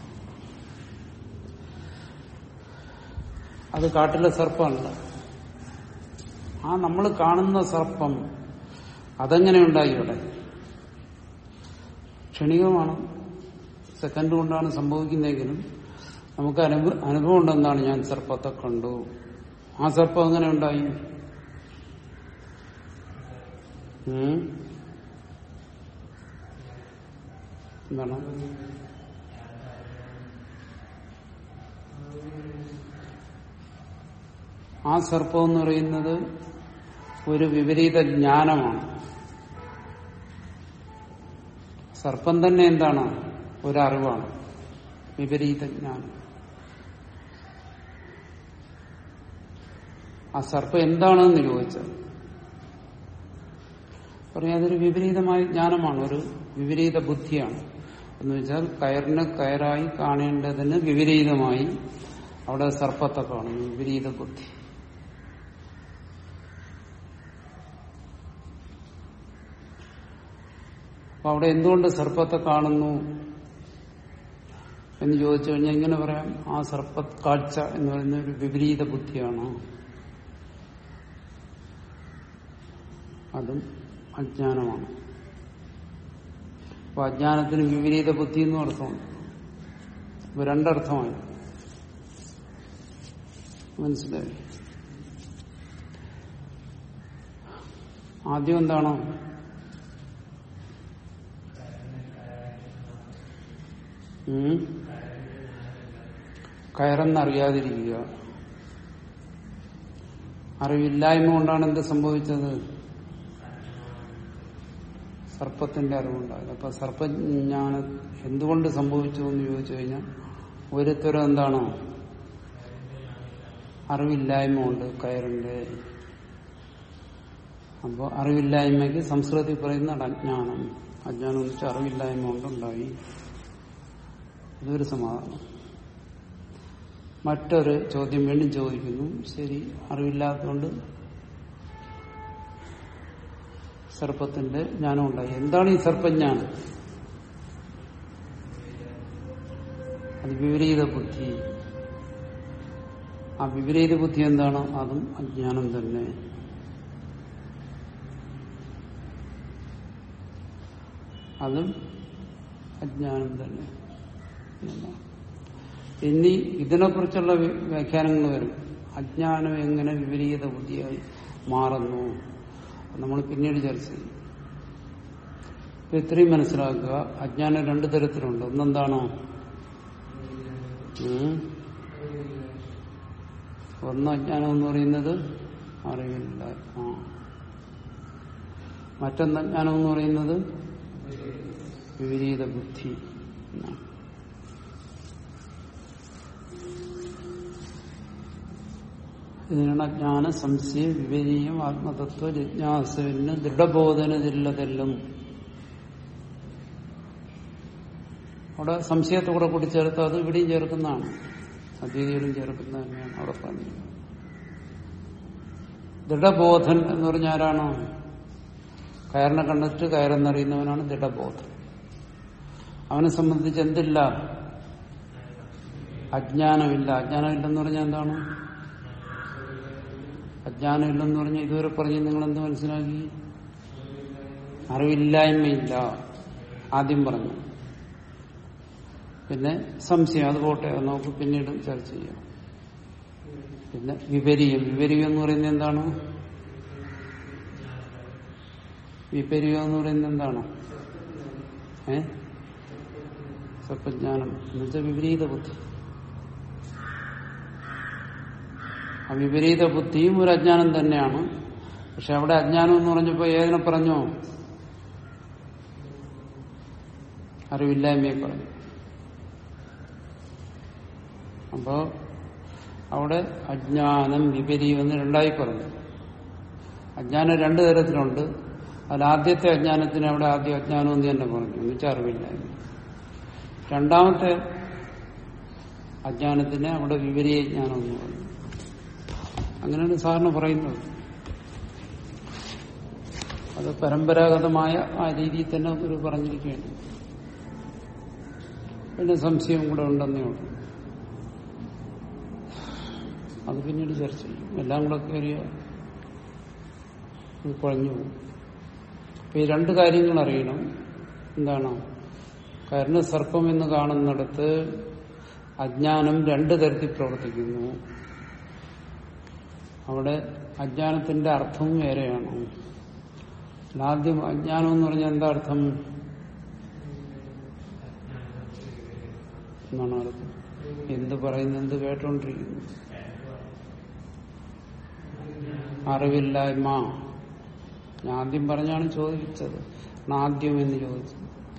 അത് കാട്ടിലെ സർപ്പമല്ല ആ നമ്മൾ കാണുന്ന സർപ്പം അതെങ്ങനെ ഉണ്ടായി ഇവിടെ ക്ഷണികമാണ് സെക്കൻഡ് കൊണ്ടാണ് സംഭവിക്കുന്നതെങ്കിലും നമുക്ക് അനുഭവ അനുഭവം ഉണ്ടെന്നാണ് ഞാൻ സർപ്പത്തെ കണ്ടു ആ സർപ്പം എങ്ങനെ ഉണ്ടായി ഉം? എന്താണ് ആ സർപ്പം എന്ന് പറയുന്നത് ഒരു വിപരീത ജ്ഞാനമാണ് സർപ്പം തന്നെ എന്താണ് ഒരറിവാണ് വിപരീത ജ്ഞാനം ആ സർപ്പം എന്താണെന്ന് ചോദിച്ചാൽ പറയാം അതൊരു വിപരീതമായ ജ്ഞാനമാണ് ഒരു വിപരീത ബുദ്ധിയാണ് എന്ന് വെച്ചാൽ കയറിന് കയറായി കാണേണ്ടതിന് വിപരീതമായി അവിടെ സർപ്പത്തെ കാണുന്നു വിപരീത ബുദ്ധി അപ്പൊ അവിടെ എന്തുകൊണ്ട് സർപ്പത്തെ കാണുന്നു എന്ന് ചോദിച്ചു കഴിഞ്ഞാൽ ഇങ്ങനെ പറയാം ആ സർപ്പ കാഴ്ച എന്ന് പറയുന്ന ഒരു വിപരീത ബുദ്ധിയാണ് അതും അജ്ഞാനമാണ് അപ്പൊ അജ്ഞാനത്തിന് വിപരീത ബുദ്ധി എന്നും അർത്ഥമുണ്ട് ഇപ്പൊ രണ്ടർത്ഥമായി മനസ്സിലായി ആദ്യം എന്താണോ ഉം? കയറെന്നറിയാതിരിക്കുക അറിവില്ലായ്മ കൊണ്ടാണ് എന്ത് സംഭവിച്ചത് സർപ്പത്തിന്റെ അറിവുണ്ടായത് അപ്പൊ സർപ്പജ്ഞാനം എന്തുകൊണ്ട് സംഭവിച്ചു എന്ന് ചോദിച്ചു കഴിഞ്ഞാൽ ഒരുത്തരം എന്താണോ അറിവില്ലായ്മ കൊണ്ട് കയറിന്റെ അപ്പോൾ അറിവില്ലായ്മയ്ക്ക് സംസ്കൃതി പറയുന്ന അജ്ഞാനം അജ്ഞാനം എന്ന് വെച്ചാൽ അറിവില്ലായ്മ കൊണ്ടുണ്ടായി അതൊരു സമാധാനം മറ്റൊരു ചോദ്യം വീണ്ടും ചോദിക്കുന്നു ശരി അറിവില്ലാത്തതുകൊണ്ട് സർപ്പത്തിന്റെ ജ്ഞാനം ഉണ്ടായി എന്താണ് ഈ സർപ്പജ്ഞാനം അത് വിപരീത ബുദ്ധി ആ വിപരീത ബുദ്ധി എന്താണ് അതും അജ്ഞാനം തന്നെ അതും അജ്ഞാനം തന്നെ എന്നാണ്. ഇനി ഇതിനെക്കുറിച്ചുള്ള വ്യ- വ്യാഖ്യാനങ്ങൾ വരും അജ്ഞാനം എങ്ങനെ വിപരീത ബുദ്ധിയായി മാറുന്നു നമ്മൾ പിന്നീട് ചർച്ച ചെയ്യും ഇപ്പൊ ഇത്രയും മനസ്സിലാക്കുക അജ്ഞാനം രണ്ടു തരത്തിലുണ്ട് ഒന്നെന്താണോ ഉം? ഒന്ന് അജ്ഞാനം എന്ന് പറയുന്നത് അറിവില്ല ആ മറ്റൊന്ന് അജ്ഞാനം എന്ന് പറയുന്നത് വിപരീത ബുദ്ധി എന്നാണ് ഇതിനാണ് അജ്ഞാന സംശയ വിപരീയം ആത്മതത്വ ജിജ്ഞാസുവിന് ദൃഢബോധനതില്ലതെല്ലും അവിടെ സംശയത്തെ കൂടെ കൂടി ചേർത്ത് അത് ഇവിടെയും ചേർക്കുന്നതാണ് അദ്വൈതികളും ചേർക്കുന്ന തന്നെയാണ് അവിടെ പറഞ്ഞിരിക്കുന്നത് ദൃഢബോധൻ എന്ന് പറഞ്ഞ ആരാണോ കയറിനെ കണ്ടിട്ട് കയറെന്നറിയുന്നവനാണ് ദൃഢബോധൻ അവനെ സംബന്ധിച്ച് എന്തില്ല അജ്ഞാനമില്ല അജ്ഞാനമില്ലെന്ന് പറഞ്ഞാൽ എന്താണ് അജ്ഞാനമില്ലെന്ന് പറഞ്ഞാൽ ഇതുവരെ പറഞ്ഞ് നിങ്ങൾ എന്ത് മനസ്സിലാക്കി അറിവില്ലായ്മയില്ല ആദ്യം പറഞ്ഞു പിന്നെ സംശയം അത് പോട്ടെ അത് നമുക്ക് പിന്നീട് ചർച്ച ചെയ്യാം പിന്നെ വിപരീയം വിപരീയം എന്ന് പറയുന്നത് എന്താണ് വിപരീയം എന്ന് പറയുന്നത് എന്താണ് ഏ സത്വജ്ഞാനം എന്നുവെച്ചാൽ വിപരീത ബുദ്ധി ആ വിപരീത ബുദ്ധിയും ഒരു അജ്ഞാനം തന്നെയാണ് പക്ഷെ അവിടെ അജ്ഞാനം എന്ന് പറഞ്ഞപ്പോ ഏതിനെ പറഞ്ഞോ അറിവില്ലായ്മയെ പറഞ്ഞു അപ്പോ അവിടെ അജ്ഞാനം വിപരീയം എന്ന് രണ്ടായി പറഞ്ഞു അജ്ഞാനം രണ്ടു തരത്തിലുണ്ട് അതിൽ ആദ്യത്തെ അജ്ഞാനത്തിന് അവിടെ ആദ്യം അജ്ഞാനം എന്ന് തന്നെ പറഞ്ഞു എന്ന് വെച്ചാൽ അറിവില്ലായ്മ രണ്ടാമത്തെ അജ്ഞാനത്തിന് അവിടെ വിപരീയ ജ്ഞാനം എന്ന് പറഞ്ഞു അങ്ങനെയാണ് സാറിന് പറയുന്നത് അത് പരമ്പരാഗതമായ ആ രീതിയിൽ തന്നെ ഒരു പറഞ്ഞിരിക്കുകയാണ് പിന്നെ സംശയം കൂടെ ഉണ്ടെന്നേ ഉള്ളൂ അത് പിന്നീട് ചർച്ച ചെയ്യും എല്ലാം കൂടെ കയറിയ കുഴഞ്ഞു പോകും അപ്പൊ ഈ രണ്ട് കാര്യങ്ങൾ അറിയണം എന്താണ് കാരണം സർപ്പം എന്ന് കാണുന്നിടത്ത് അജ്ഞാനം രണ്ട് തരത്തിൽ പ്രവർത്തിക്കുന്നു അവിടെ അജ്ഞാനത്തിന്റെ അർത്ഥവും വേറെയാണ് ആദ്യം അജ്ഞാനം എന്ന് പറഞ്ഞാൽ എന്താ അർത്ഥം എന്നാണ് അർത്ഥം എന്ത് പറയുന്നു എന്ത് കേട്ടോണ്ടിരിക്കുന്നു അറിവില്ലായ്മ ഞാൻ ആദ്യം പറഞ്ഞാണ് ചോദിച്ചത് ആദ്യം എന്ന് ചോദിച്ചത്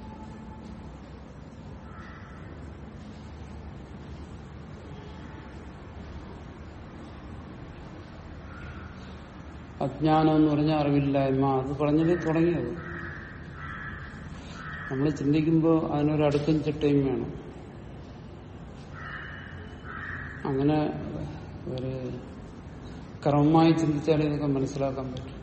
അജ്ഞാനം എന്ന് പറഞ്ഞാൽ അറിവില്ലായ്മ അത് പറഞ്ഞത് തുടങ്ങിയത് നമ്മൾ ചിന്തിക്കുമ്പോൾ അതിനൊരു അടുക്കും ചിട്ടയും വേണം അങ്ങനെ ഒരു ക്രമമായി ചിന്തിച്ചാലേ ഇതൊക്കെ മനസ്സിലാക്കാൻ പറ്റും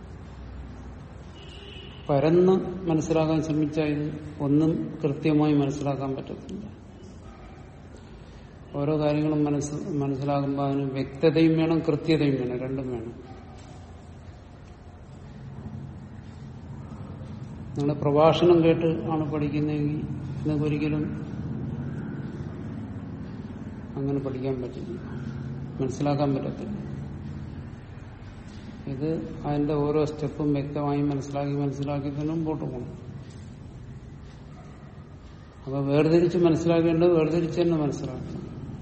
പരന്ന് മനസ്സിലാക്കാൻ ശ്രമിച്ചാൽ ഇത് ഒന്നും കൃത്യമായി മനസ്സിലാക്കാൻ പറ്റത്തില്ല ഓരോ കാര്യങ്ങളും മനസ്സ് മനസ്സിലാകുമ്പോൾ അതിന് വ്യക്തതയും വേണം കൃത്യതയും വേണം രണ്ടും വേണം നിങ്ങൾ പ്രഭാഷണം കേട്ട് ആണ് പഠിക്കുന്നതെങ്കിൽ നിങ്ങൾക്ക് ഒരിക്കലും അങ്ങനെ പഠിക്കാൻ പറ്റില്ല മനസ്സിലാക്കാൻ പറ്റത്തില്ല ഇത് അതിന്റെ ഓരോ സ്റ്റെപ്പും വ്യക്തമായി മനസ്സിലാക്കി മനസ്സിലാക്കി തന്നെ മുമ്പോട്ട് പോകണം അപ്പൊ വേർതിരിച്ച് മനസ്സിലാക്കേണ്ടത് വേർതിരിച്ച് തന്നെ മനസ്സിലാക്കണം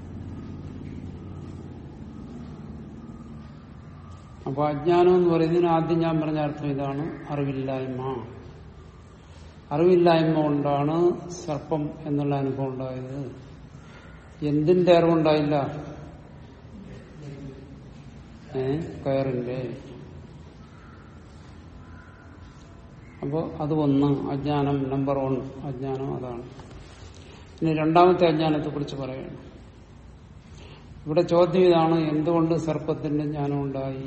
അപ്പൊ അജ്ഞാനം എന്ന് പറയുന്നതിന് ആദ്യം ഞാൻ പറഞ്ഞ അർത്ഥം ഇതാണ് അറിവില്ലായ്മ അറിവില്ലായ്മ കൊണ്ടാണ് സർപ്പം എന്നുള്ള അനുഭവം ഉണ്ടായത് എന്തിന്റെ അറിവുണ്ടായില്ല ഏ കയറിന്റെ അപ്പോ അത് ഒന്ന് അജ്ഞാനം നമ്പർ വൺ അജ്ഞാനം അതാണ് ഇനി രണ്ടാമത്തെ അജ്ഞാനത്തെ കുറിച്ച് പറയണം ഇവിടെ ചോദ്യം ഇതാണ് എന്തുകൊണ്ട് സർപ്പത്തിന്റെ ജ്ഞാനം ഉണ്ടായി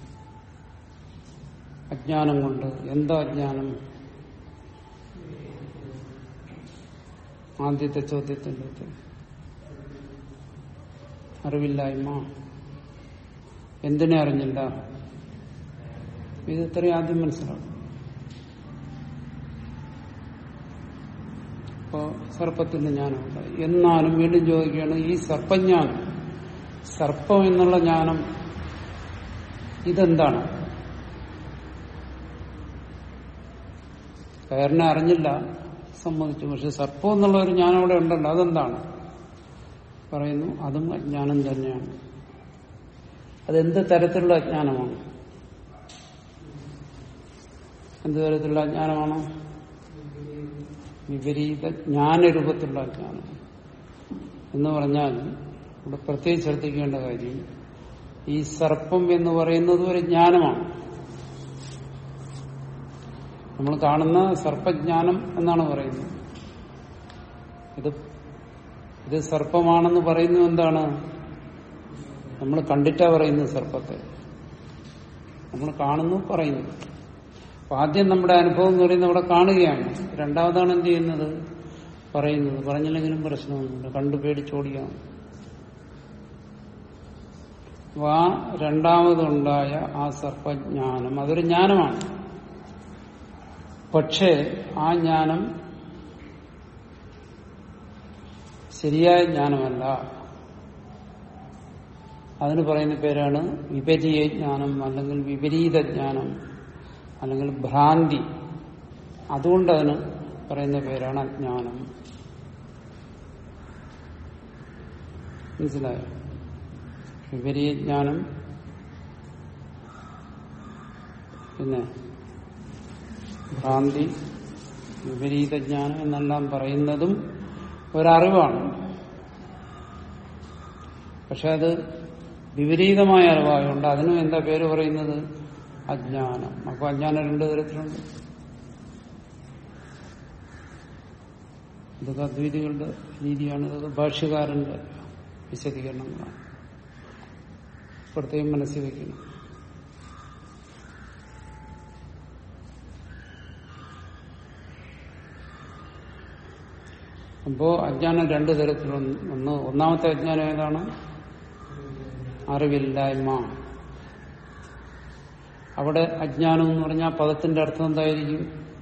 അജ്ഞാനം കൊണ്ട് എന്താ അജ്ഞാനം ആദ്യത്തെ ചോദ്യത്തിന്റെ ഉത്തരം അറിവില്ലായ്മ എന്തിനെ അറിഞ്ഞില്ല ഇത് ഇത്രയും ആദ്യം മനസ്സിലാവും അപ്പോ സർപ്പത്തിന്റെ ജ്ഞാനമുണ്ടായി എന്നാലും വീണ്ടും ചോദിക്കുകയാണ് ഈ സർപ്പജ്ഞാനം സർപ്പം എന്നുള്ള ജ്ഞാനം ഇതെന്താണ് കയറിനെ അറിഞ്ഞില്ല സമ്മതിച്ചു പക്ഷെ സർപ്പം എന്നുള്ള ഒരു ജ്ഞാനം അവിടെ ഉണ്ടല്ലോ അതെന്താണ് പറയുന്നു അതും അജ്ഞാനം തന്നെയാണ് അതെന്ത് തരത്തിലുള്ള അജ്ഞാനമാണ് എന്ത് തരത്തിലുള്ള അജ്ഞാനമാണ് വിപരീത ജ്ഞാനരൂപത്തിലുള്ള അജ്ഞാനം എന്ന് പറഞ്ഞാൽ ഇവിടെ പ്രത്യേകിച്ച് ശ്രദ്ധിക്കേണ്ട കാര്യം ഈ സർപ്പം എന്ന് പറയുന്നത് ഒരു ജ്ഞാനമാണ് നമ്മൾ കാണുന്ന സർപ്പജ്ഞാനം എന്നാണ് പറയുന്നത് ഇത് ഇത് സർപ്പമാണെന്ന് പറയുന്നത് എന്താണ് നമ്മൾ കണ്ടിട്ടാ പറയുന്നത് സർപ്പത്തെ നമ്മൾ കാണുന്നു പറയുന്നു അപ്പൊ ആദ്യം നമ്മുടെ അനുഭവം എന്ന് പറയുന്നത് അവിടെ കാണുകയാണ് രണ്ടാമതാണ് എന്ത് ചെയ്യുന്നത് പറയുന്നത് പറഞ്ഞില്ലെങ്കിലും പ്രശ്നമൊന്നുമില്ല കണ്ടു പേടിച്ചോടിയാണ് അപ്പൊ ആ രണ്ടാമതുണ്ടായ ആ സർപ്പജ്ഞാനം അതൊരു ജ്ഞാനമാണ് പക്ഷേ ആ ജ്ഞാനം ശരിയായ ജ്ഞാനമല്ല അതിന് പറയുന്ന പേരാണ് വിപരീയ ജ്ഞാനം അല്ലെങ്കിൽ വിപരീത ജ്ഞാനം അല്ലെങ്കിൽ ഭ്രാന്തി അതുകൊണ്ട് അതിന് പറയുന്ന പേരാണ് അജ്ഞാനം മനസ്സിലായോ വിപരീത ജ്ഞാനം പിന്നെ ഭ്രാന്തി വിപരീത ജ്ഞാനം എന്നെല്ലാം പറയുന്നതും ഒരറിവാണ് പക്ഷെ അത് വിപരീതമായ അറിവായുണ്ട് അതിനും എന്താ പേര് പറയുന്നത് അജ്ഞാനം അപ്പൊ അജ്ഞാനം രണ്ടു തരത്തിലുണ്ട് ഇതൊക്കെ അദ്വൈതികളുടെ രീതിയാണ് ഇതൊക്കെ ഭാഷ്യകാരന്റെ വിശദീകരണങ്ങളാണ് പ്രത്യേകം മനസ്സിൽ വയ്ക്കണം അപ്പോ അജ്ഞാനം രണ്ടു തരത്തിലൊന്ന് ഒന്ന് ഒന്നാമത്തെ അജ്ഞാനം ഏതാണ് അറിവില്ലായ്മ അവിടെ അജ്ഞാനം എന്ന് പറഞ്ഞാൽ പദത്തിന്റെ അർത്ഥം എന്തായിരിക്കും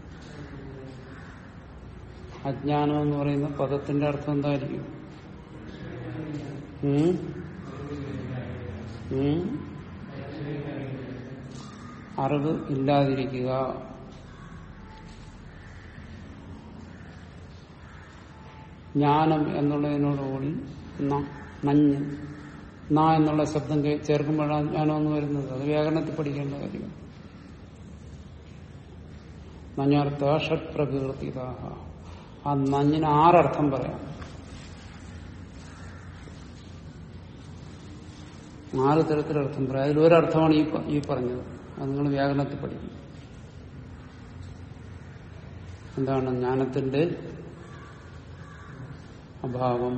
അജ്ഞാനം എന്ന് പറയുന്ന പദത്തിന്റെ അർത്ഥം എന്തായിരിക്കും ഉം? ഉം? അറിവ് ഇല്ലാതിരിക്കുക ജ്ഞാനം എന്നുള്ളതിനോടുകൂടി ന- നഞ്ഞ് ന എന്നുള്ള ശബ്ദം കേ- ചേർക്കുമ്പോഴാണ് ജ്ഞാനം എന്ന് വരുന്നത് അത് വ്യാകരണത്തിൽ പഠിക്കേണ്ട കാര്യമാണ് നഞ്ഞർത്ഥ ഷഡ് പ്രകീർത്തിതാഹ ആ നഞ്ഞിന് ആറർത്ഥം പറയാം ആറ് തരത്തിലർത്ഥം പറയാം അതിലൊരർത്ഥമാണ് ഈ പ- ഈ പറഞ്ഞത് അത് നിങ്ങൾ വ്യാകരണത്തിൽ പഠിക്കും എന്താണ് ജ്ഞാനത്തിന്റെ അഭാവം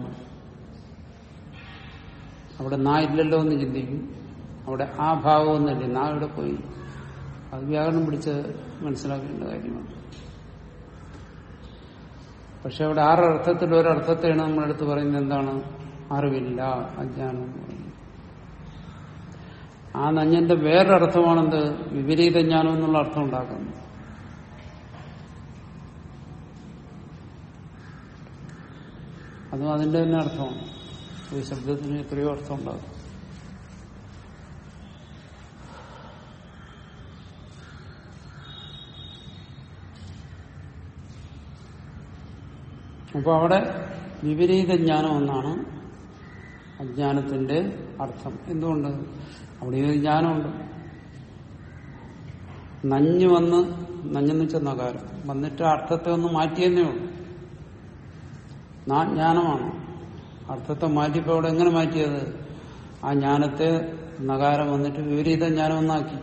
അവിടെ നാ ഇല്ലല്ലോ എന്ന് ചിന്തിക്കും അവിടെ ആ ഭാവം എന്നല്ലേ നാ ഇവിടെ പോയി അത് വ്യാകരണം പിടിച്ച് മനസ്സിലാക്കേണ്ട കാര്യമാണ് പക്ഷെ അവിടെ ആറർത്ഥത്തിൽ ഒരർത്ഥത്തെയാണ് നമ്മളെടുത്ത് പറയുന്നത് എന്താണ് അറിവില്ല അജ്ഞാനം എന്ന് പറയുന്നത് ആ നഞ്ഞന്റെ വേറൊരർത്ഥമാണെന്ത് വിപരീത ജ്ഞാനം എന്നുള്ള അർത്ഥം ഉണ്ടാക്കുന്നത് അതും അതിന്റെ തന്നെ അർത്ഥമാണ് ഒരു ശബ്ദത്തിന് എത്രയോ അർത്ഥം ഉണ്ടാകും അപ്പൊ അവിടെ വിപരീത ജ്ഞാനം എന്നാണ് അജ്ഞാനത്തിന്റെ അർത്ഥം എന്തുകൊണ്ട് അവിടെ ഒരു ജ്ഞാനമുണ്ട് നഞ്ഞു വന്ന് നഞ്ഞെന്ന് വെച്ച നകാരം വന്നിട്ട് അർത്ഥത്തെ ഒന്ന് മാറ്റിയെന്നേ ഉള്ളൂ നാ ജ്ഞാനമാണ് അർത്ഥത്തെ മാറ്റിയപ്പോ അവിടെ എങ്ങനെ മാറ്റിയത് ആ ജ്ഞാനത്തെ നകാരം വന്നിട്ട് വിപരീത ജ്ഞാനം ഒന്നാക്കി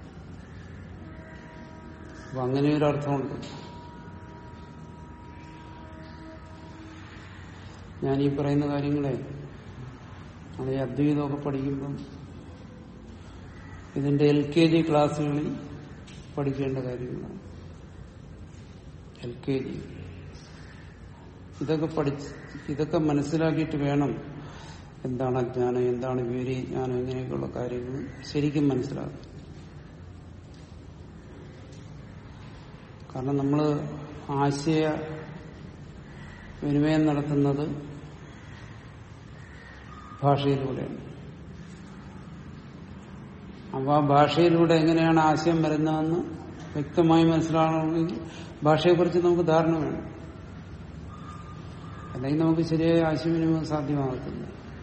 അപ്പൊ അങ്ങനെ ഒരു അർത്ഥമുണ്ട് ഞാൻ ഈ പറയുന്ന കാര്യങ്ങളെ നമ്മൾ ഈ അദ്വൈതമൊക്കെ പഠിക്കുമ്പം ഇതിന്റെ എൽ കെ ജി ക്ലാസ്സുകളിൽ പഠിക്കേണ്ട കാര്യങ്ങളാണ് എൽ കെ ജി ഇതൊക്കെ പഠിച്ച് ഇതൊക്കെ മനസ്സിലാക്കിയിട്ട് വേണം എന്താണ് അജ്ഞാനം എന്താണ് വിവരജ്ഞാനം ഇങ്ങനെയൊക്കെയുള്ള കാര്യങ്ങൾ ശരിക്കും മനസ്സിലാക്കും കാരണം നമ്മൾ ആശയ വിനിമയം നടത്തുന്നത് ഭാഷയിലൂടെയാണ് അപ്പൊ ആ ഭാഷയിലൂടെ എങ്ങനെയാണ് ആശയം വരുന്നതെന്ന് വ്യക്തമായി മനസ്സിലാകണമെങ്കിൽ ഭാഷയെക്കുറിച്ച് നമുക്ക് ധാരണ വേണം അല്ലെങ്കിൽ നമുക്ക് ശരിയായ ആശയവിനിമയം സാധ്യമാകത്തില്ല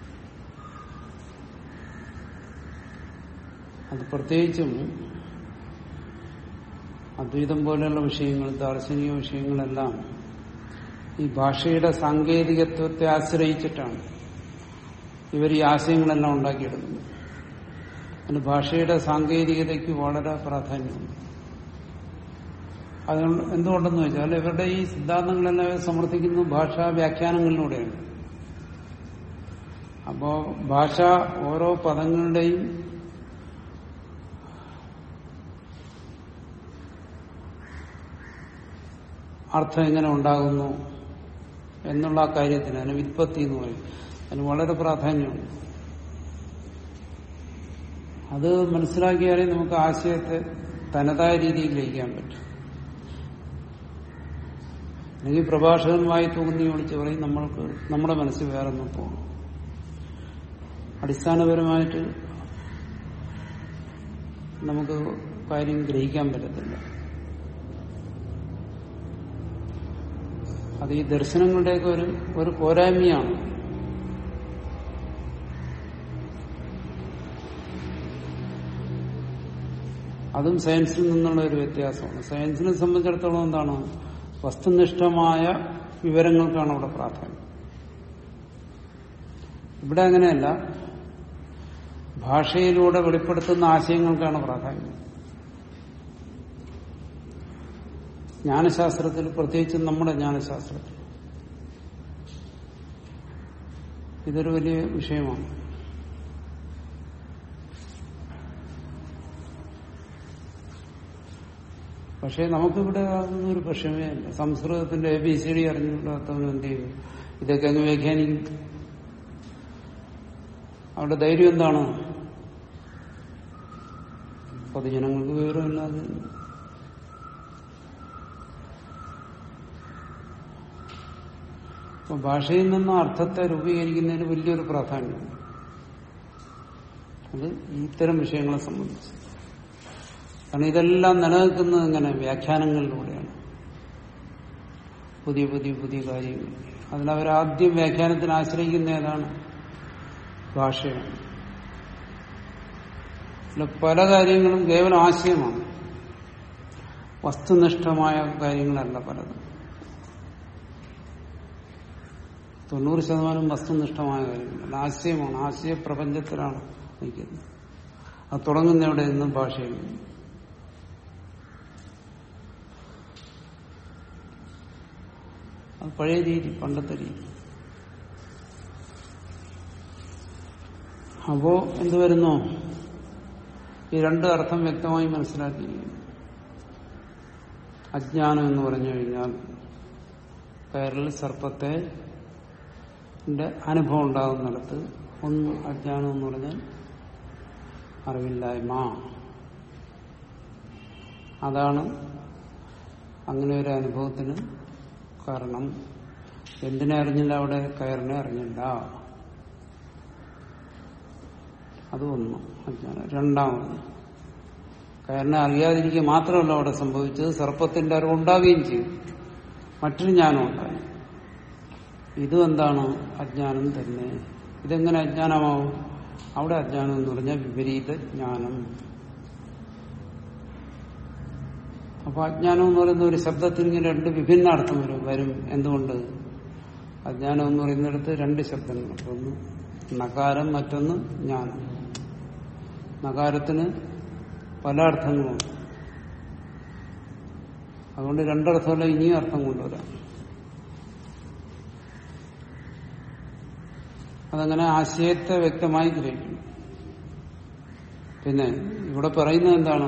അത് പ്രത്യേകിച്ചും അദ്വൈതം പോലെയുള്ള വിഷയങ്ങൾ ദാർശനിക വിഷയങ്ങളെല്ലാം ഈ ഭാഷയുടെ സാങ്കേതികത്വത്തെ ആശ്രയിച്ചിട്ടാണ് ഇവർ ഈ ആശയങ്ങളെല്ലാം ഉണ്ടാക്കിയെടുക്കുന്നത് അതിന് ഭാഷയുടെ സാങ്കേതികതയ്ക്ക് വളരെ പ്രാധാന്യമുണ്ട് അതുകൊണ്ട് എന്തുകൊണ്ടെന്ന് വെച്ചാൽ ഇവരുടെ ഈ സിദ്ധാന്തങ്ങളെല്ലാം ഇവർ സമർത്ഥിക്കുന്നത് ഭാഷാ വ്യാഖ്യാനങ്ങളിലൂടെയാണ് അപ്പോ ഭാഷ ഓരോ പദങ്ങളുടെയും അർത്ഥം എങ്ങനെ ഉണ്ടാകുന്നു എന്നുള്ള ആ കാര്യത്തിന് അതിന് വിത്പത്തി എന്ന് പറയും അതിന് വളരെ പ്രാധാന്യമുണ്ട് അത് മനസ്സിലാക്കിയാലേ നമുക്ക് ആശയത്തെ തനതായ രീതിയിൽ ഗ്രഹിക്കാൻ പറ്റും അല്ലെങ്കിൽ പ്രഭാഷകനുമായി തൂങ്ങി വിളിച്ച് പറയും നമ്മൾക്ക് നമ്മുടെ മനസ്സിൽ വേറെ ഒന്നും പോകണം അടിസ്ഥാനപരമായിട്ട് നമുക്ക് കാര്യം ഗ്രഹിക്കാൻ പറ്റത്തില്ല അത് ഈ ദർശനങ്ങളുടെയൊക്കെ ഒരു ഒരു പോരായ്മയാണ് അതും സയൻസിൽ നിന്നുള്ള ഒരു വ്യത്യാസമാണ് സയൻസിനെ സംബന്ധിച്ചിടത്തോളം എന്താണ് വസ്തുനിഷ്ഠമായ വിവരങ്ങൾക്കാണ് അവിടെ പ്രാധാന്യം ഇവിടെ അങ്ങനെയല്ല ഭാഷയിലൂടെ വെളിപ്പെടുത്തുന്ന ആശയങ്ങൾക്കാണ് പ്രാധാന്യം ജ്ഞാനശാസ്ത്രത്തിൽ പ്രത്യേകിച്ചും നമ്മുടെ ജ്ഞാനശാസ്ത്രത്തിൽ ഇതൊരു വലിയ വിഷയമാണ് പക്ഷെ നമുക്കിവിടെ അതൊന്നും ഒരു പ്രശ്നമേ അല്ല സംസ്കൃതത്തിന്റെ എ ബി സി ഡി അറിഞ്ഞില്ലാത്തവൻ എന്ത് ചെയ്യും ഇതൊക്കെ അങ്ങ് വ്യാഖ്യാനിക്കും അവിടെ ധൈര്യം എന്താണ് പൊതുജനങ്ങൾക്ക് വിവരമില്ലാതെ അപ്പൊ ഭാഷയിൽ നിന്ന് അർത്ഥത്തെ രൂപീകരിക്കുന്നതിന് വലിയൊരു പ്രാധാന്യമുണ്ട് അത് ഇത്തരം വിഷയങ്ങളെ സംബന്ധിച്ച് കാരണം ഇതെല്ലാം നിലനിൽക്കുന്നത് ഇങ്ങനെ വ്യാഖ്യാനങ്ങളിലൂടെയാണ് പുതിയ പുതിയ പുതിയ കാര്യങ്ങൾ അതിനവരാദ്യം വ്യാഖ്യാനത്തിന് ആശ്രയിക്കുന്ന ഏതാണ് ഭാഷയാണ് ഇതിലെ പല കാര്യങ്ങളും കേവലം ആശയമാണ് വസ്തുനിഷ്ഠമായ കാര്യങ്ങളല്ല പലതും തൊണ്ണൂറ് ശതമാനം വസ്തുനിഷ്ഠമായ കാര്യങ്ങളല്ല ആശയമാണ് ആശയ പ്രപഞ്ചത്തിലാണ് നിൽക്കുന്നത് അത് തുടങ്ങുന്ന എവിടെ നിന്നും ഭാഷയിൽ നിന്നും അത് പഴയ രീതി പണ്ടത്തെ രീതി അപ്പോ എന്ത് വരുന്നു ഈ രണ്ട് അർത്ഥം വ്യക്തമായി മനസ്സിലാക്കിയിരിക്കുന്നു അജ്ഞാനം എന്ന് പറഞ്ഞു കഴിഞ്ഞാൽ കയറിൽ സർപ്പത്തെ ന്റെ അനുഭവം ഉണ്ടാകുന്നിടത്ത് ഒന്ന് അജ്ഞാനം എന്ന് പറഞ്ഞാൽ അറിവില്ലായ്മ അതാണ് അങ്ങനെ ഒരു അനുഭവത്തിന് കാരണം എന്തിനെ അറിഞ്ഞില്ല അവിടെ കയറിനെ അറിഞ്ഞില്ല അത് ഒന്ന് അജ്ഞാനം രണ്ടാമത് കയറിനെ അറിയാതിരിക്കുക മാത്രമല്ല അവിടെ സംഭവിച്ചത് സർപ്പത്തിന്റെ അറിവ് ഉണ്ടാവുകയും ചെയ്തു മറ്റൊരു ജ്ഞാനം ഉണ്ടായി ഇതും എന്താണ് അജ്ഞാനം തന്നെ ഇതെങ്ങനെ അജ്ഞാനമാവും അവിടെ അജ്ഞാനം എന്ന് പറഞ്ഞാൽ വിപരീത ജ്ഞാനം അപ്പൊ അജ്ഞാനം എന്ന് പറയുന്ന ഒരു ശബ്ദത്തിന് ഇങ്ങനെ രണ്ട് വിഭിന്ന അർത്ഥം വരും വരും എന്തുകൊണ്ട് അജ്ഞാനം എന്ന് പറയുന്നിടത്ത് രണ്ട് ശബ്ദങ്ങളുണ്ട് ഒന്ന് നകാരം മറ്റൊന്ന് ജ്ഞാനം നകാരത്തിന് പല അർത്ഥങ്ങളുണ്ട് അതുകൊണ്ട് രണ്ടർത്ഥമല്ല ഇനിയും അർത്ഥം കൊണ്ടുവരാം അതങ്ങനെ ആശയത്തെ വ്യക്തമായി ഗ്രഹിക്കും പിന്നെ ഇവിടെ പറയുന്നത് എന്താണ്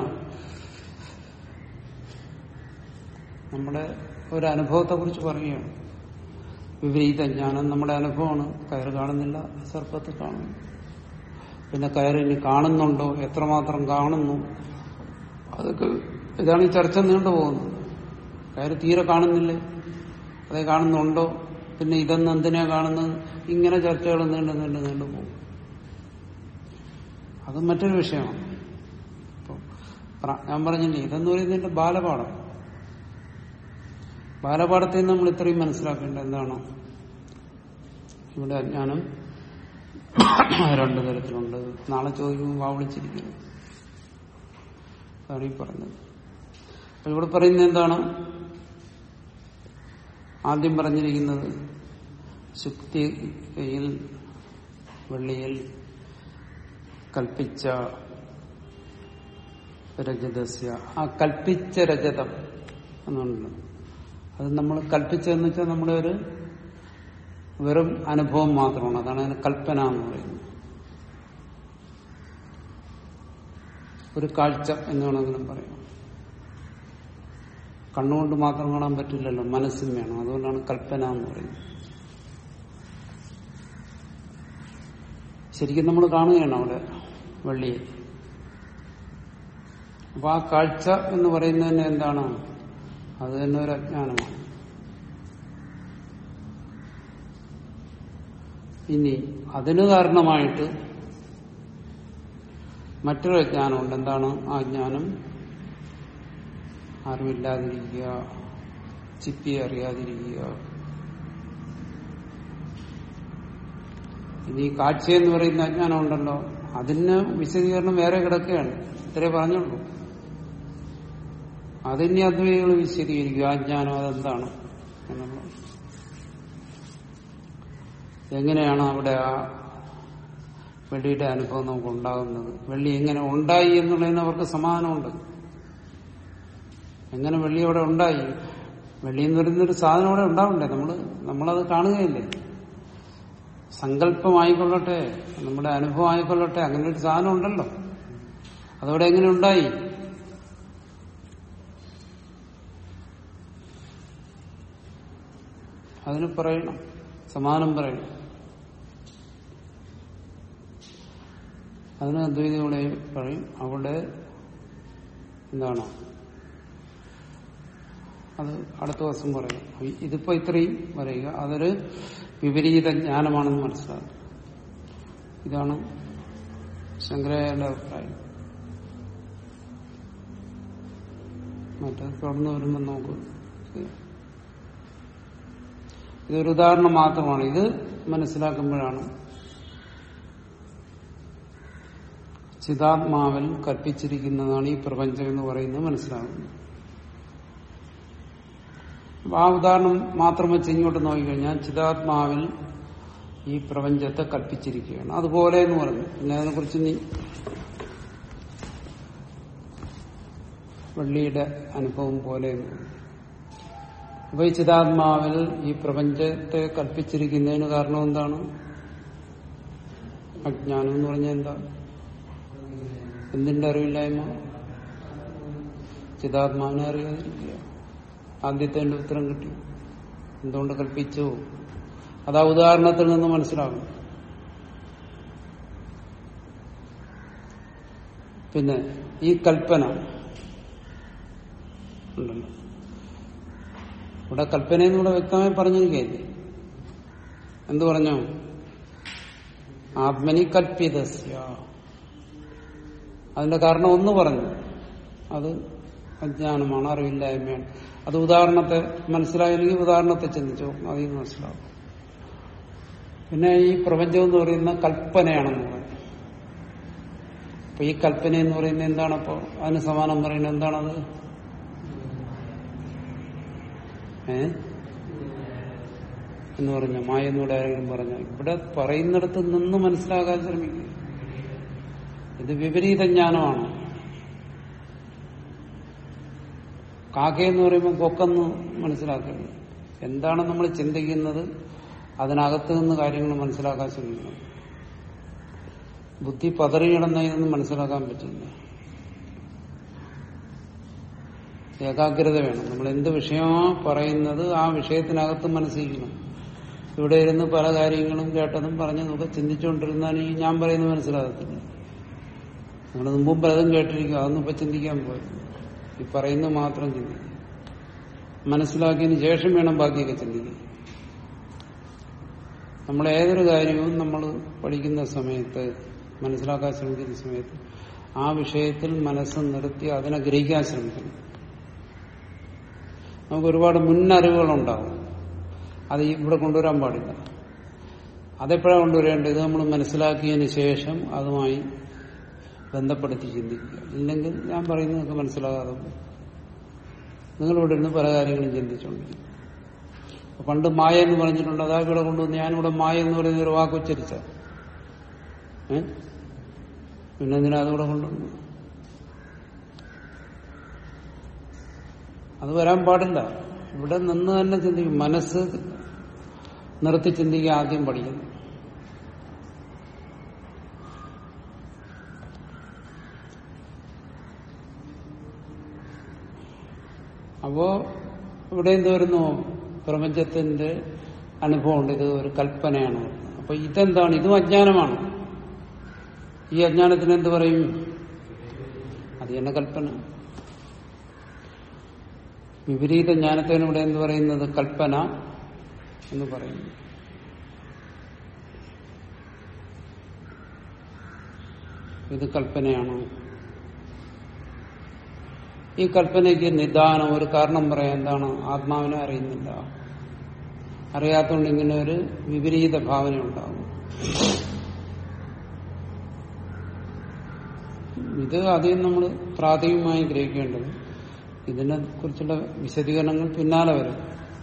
നമ്മുടെ ഒരു അനുഭവത്തെ കുറിച്ച് പറയുകയാണ് വിപരീത ജ്ഞാനം നമ്മുടെ അനുഭവമാണ് കയറ് കാണുന്നില്ല സർപ്പത്തെ കാണുന്നു പിന്നെ കയറ് ഇനി കാണുന്നുണ്ടോ എത്രമാത്രം കാണുന്നു അതൊക്കെ ഇതാണ് ഈ ചർച്ച നീണ്ടുപോകുന്നത് കയറ് തീരെ കാണുന്നില്ലേ അതേ കാണുന്നുണ്ടോ പിന്നെ ഇതെന്ന് എന്തിനാ കാണുന്നത് ഇങ്ങനെ ചർച്ചകൾ നീണ്ടു നീണ്ടു നീണ്ടു പോകും അത് മറ്റൊരു വിഷയമാണ് ഇപ്പൊ ഞാൻ പറഞ്ഞില്ലേ ഇതെന്ന് പറയുന്നതിന്റെ ബാലപാഠം ബാലപാഠത്തിൽ നിന്ന് നമ്മൾ ഇത്രയും മനസ്സിലാക്കേണ്ടത് എന്താണ് ഇവിടെ അജ്ഞാനം രണ്ടു തരത്തിലുണ്ട് നാളെ ചോദിക്കുമ്പോൾ വാവിളിച്ചിരിക്കുന്നു അതാണ് ഈ പറഞ്ഞത് അപ്പൊ ഇവിടെ പറയുന്നത് എന്താണ് ആദ്യം പറഞ്ഞിരിക്കുന്നത് ശുക്തിയിൽ വെള്ളിയിൽ കൽപ്പിച്ച രജതസ്യ ആ കൽപ്പിച്ച രജതം എന്നുണ്ട് അത് നമ്മൾ കൽപ്പിച്ചതെന്ന് വെച്ചാൽ നമ്മുടെ ഒരു വെറും അനുഭവം മാത്രമാണ് അതാണ് അതിന് കൽപ്പന എന്ന് പറയുന്നത് ഒരു കാഴ്ച എന്ന് വേണമെങ്കിലും പറയാം കണ്ണുകൊണ്ട് മാത്രം കാണാൻ പറ്റില്ലല്ലോ മനസ്സും വേണം അതുകൊണ്ടാണ് കൽപ്പന എന്ന് പറയുന്നത് ശരിക്കും നമ്മൾ കാണുകയാണ് അവിടെ വെള്ളിയെ അപ്പൊ ആ കാഴ്ച എന്ന് പറയുന്നതിന് എന്താണ് അത് തന്നെ ഒരു അജ്ഞാനമാണ് ഇനി അതിന് കാരണമായിട്ട് മറ്റൊരു അജ്ഞാനമുണ്ട് എന്താണ് ആ ജ്ഞാനം അറിവില്ലാതിരിക്കുക ചിപ്പിയെ അറിയാതിരിക്കുക ഇനി ഈ കാഴ്ച എന്ന് പറയുന്ന അജ്ഞാനം ഉണ്ടല്ലോ അതിന് വിശദീകരണം വേറെ കിടക്കുകയാണ് ഇത്രേ പറഞ്ഞുള്ളൂ അതിനി അദ്വൈതികൾ വിശദീകരിക്കും ആ ജ്ഞാനം അതെന്താണ് എന്നുള്ളത് എങ്ങനെയാണ് അവിടെ ആ വെള്ളിയുടെ അനുഭവം നമുക്ക് ഉണ്ടാകുന്നത് വെള്ളി എങ്ങനെ ഉണ്ടായി എന്നുള്ളതിന് അവർക്ക് സമാധാനമുണ്ട് എങ്ങനെ വെള്ളി അവിടെ ഉണ്ടായി വെള്ളി എന്ന് പറയുന്നൊരു സാധനം അവിടെ ഉണ്ടാവണ്ടേ നമ്മള് നമ്മളത് കാണുകയില്ലേ സങ്കല്പമായിക്കൊള്ളട്ടെ നമ്മുടെ അനുഭവം ആയിക്കൊള്ളട്ടെ അങ്ങനെ ഒരു സാധനം ഉണ്ടല്ലോ അതവിടെ എങ്ങനെ ഉണ്ടായി അതിന് പറയണം സമാനം പറയണം അതിന് അദ്വൈതികളെ പറയും അവിടെ എന്താണ് അത് അടുത്ത ദിവസം പറയും ഇതിപ്പോ ഇത്രയും പറയുക അതൊരു വിപരീത ജ്ഞാനമാണെന്ന് മനസ്സിലാക്കും ഇതാണ് ശങ്കരാചാര്യ അഭിപ്രായം മറ്റേ തുടർന്ന് വരുമ്പോൾ നമുക്ക് ചെയ്യാം. ഇതൊരു ഉദാഹരണം മാത്രമാണ് ഇത് മനസ്സിലാക്കുമ്പോഴാണ് ചിതാത്മാവിൽ കൽപ്പിച്ചിരിക്കുന്നതാണ് ഈ പ്രപഞ്ചം എന്ന് പറയുന്നത് മനസ്സിലാകുന്നത് അപ്പൊ ആ ഉദാഹരണം മാത്രം വെച്ച് ഇങ്ങോട്ട് നോക്കിക്കഴിഞ്ഞാൽ ചിതാത്മാവിൽ ഈ പ്രപഞ്ചത്തെ കൽപ്പിച്ചിരിക്കുകയാണ് അതുപോലെ എന്ന് പറഞ്ഞു പിന്നെ അതിനെക്കുറിച്ച് നീ വെള്ളിയുടെ അനുഭവം പോലെ എന്ന് പറഞ്ഞു. അപ്പൊ ഈ ചിതാത്മാവിൽ ഈ പ്രപഞ്ചത്തെ കൽപ്പിച്ചിരിക്കുന്നതിന് കാരണം എന്താണ് അജ്ഞാനം എന്ന് പറഞ്ഞാൽ എന്താ എന്തിന്റെ അറിവില്ലായ്മ ചിതാത്മാവിനെ അറിയാതിരിക്കുക ആദ്യത്തെ എന്റെ ഉത്തരം കിട്ടി എന്തുകൊണ്ട് കൽപ്പിച്ചു അത് ആ ഉദാഹരണത്തിൽ നിന്ന് മനസ്സിലാകും പിന്നെ ഈ കൽപ്പന ഉണ്ടല്ലോ ഇവിടെ കൽപ്പനയെന്ന് ഇവിടെ വ്യക്തമായി പറഞ്ഞിരിക്കുകയല്ലേ എന്തു പറഞ്ഞു ആത്മനി കൽപ്പിതസ്യ അതിന്റെ കാരണം ഒന്ന് പറഞ്ഞു അത് അജ്ഞാനമാണ് അറിവില്ലായ്മയാണ് അത് ഉദാഹരണത്തെ മനസ്സിലായില്ലെങ്കിൽ ഉദാഹരണത്തെ ചിന്തിച്ചു അതിൽ നിന്ന് മനസ്സിലാവും പിന്നെ ഈ പ്രപഞ്ചം എന്ന് പറയുന്ന കൽപ്പനയാണെന്ന് പറയും അപ്പൊ ഈ കൽപ്പന എന്ന് പറയുന്നത് എന്താണപ്പോ അതിന് സമാനം പറയുന്നത് എന്താണത് ഏ എന്ന് പറഞ്ഞ മായ എന്നൂടെ ആരെങ്കിലും പറഞ്ഞ ഇവിടെ പറയുന്നിടത്ത് നിന്ന് മനസ്സിലാകാൻ ശ്രമിക്കുക ഇത് വിപരീത ജ്ഞാനമാണ് കാക്കയെന്ന് പറയുമ്പോൾ കൊക്കെന്ന് മനസ്സിലാക്കുന്നത് എന്താണ് നമ്മൾ ചിന്തിക്കുന്നത് അതിനകത്ത് നിന്ന് കാര്യങ്ങൾ മനസ്സിലാക്കാൻ ശ്രമിക്കണം ബുദ്ധി പതറി കിടന്നതിനൊന്നും മനസ്സിലാക്കാൻ പറ്റില്ല ഏകാഗ്രത വേണം നമ്മൾ എന്ത് വിഷയമാ പറയുന്നത് ആ വിഷയത്തിനകത്ത് മനസ്സിരിക്കണം ഇവിടെ ഇരുന്ന് പല കാര്യങ്ങളും കേട്ടതും പറഞ്ഞതൊക്കെ ചിന്തിച്ചുകൊണ്ടിരുന്നാൽ ഈ ഞാൻ പറയുന്നത് മനസ്സിലാകത്തില്ല നിങ്ങൾ മുമ്പും പലതും കേട്ടിരിക്കും അതൊന്നും ഇപ്പൊ ചിന്തിക്കാൻ പോയത് ഈ പറയുന്നത് മാത്രം ചിന്തിക്കും മനസ്സിലാക്കിയതിന് ശേഷം വേണം ബാക്കിയൊക്കെ ചിന്തിക്കാൻ നമ്മൾ ഏതൊരു കാര്യവും നമ്മൾ പഠിക്കുന്ന സമയത്ത് മനസ്സിലാക്കാൻ ശ്രമിക്കുന്ന സമയത്ത് ആ വിഷയത്തിൽ മനസ്സ് നിർത്തി അതിനെ ഗ്രഹിക്കാൻ ശ്രമിക്കണം നമുക്ക് ഒരുപാട് മുന്നറിവുകളുണ്ടാവും അത് ഇവിടെ കൊണ്ടുവരാൻ പാടില്ല അതെപ്പോഴാണ് കൊണ്ടുവരേണ്ടത് ഇത് നമ്മൾ മനസ്സിലാക്കിയതിന് ശേഷം അതുമായി ബന്ധപ്പെടുത്തി ചിന്തിക്കുക ഇല്ലെങ്കിൽ ഞാൻ പറയുന്നതൊക്കെ മനസ്സിലാകാതെ പോകും. നിങ്ങളിവിടെ ഇരുന്ന് പല കാര്യങ്ങളും ചിന്തിച്ചുകൊണ്ടിരിക്കും അപ്പൊ പണ്ട് മായ എന്ന് പറഞ്ഞിട്ടുണ്ട് അതാ ഇവിടെ കൊണ്ടുവന്ന് ഞാനിവിടെ മായ എന്ന് പറയുന്ന ഒരു വാക്ക് ഉച്ചരിച്ച ഏ പിന്നെ എന്തിനാ അതിവിടെ കൊണ്ടുവന്നു അത് വരാൻ പാടില്ല ഇവിടെ നിന്ന് തന്നെ ചിന്തിക്കും മനസ്സ് നിർത്തി ചിന്തിക്കുക ആദ്യം പഠിക്കുന്നു അപ്പോ ഇവിടെ എന്ത് വരുന്നു പ്രപഞ്ചത്തിന്റെ അനുഭവമുണ്ട് ഇത് ഒരു കൽപ്പനയാണ് അപ്പൊ ഇതെന്താണ് ഇതും അജ്ഞാനമാണ് ഈ അജ്ഞാനത്തിന് എന്ത് പറയും അത് തന്നെ കൽപ്പന വിപരീത ജ്ഞാനത്തിന് ഇവിടെ എന്ത് പറയുന്നത് കൽപ്പന എന്ന് പറയുന്നു ഇത് കൽപ്പനയാണ് ഈ കൽപ്പനയ്ക്ക് നിദാനം ഒരു കാരണം പറയാം എന്താണ് ആത്മാവിനെ അറിയുന്നില്ല അറിയാത്തതുകൊണ്ട് ഇങ്ങനെ ഒരു വിപരീത ഭാവന ഉണ്ടാകും ഇത് ആദ്യം നമ്മൾ പ്രാഥമികമായി ഗ്രഹിക്കേണ്ടത് ഇതിനെ കുറിച്ചുള്ള വിശദീകരണങ്ങൾ പിന്നാലെ വരും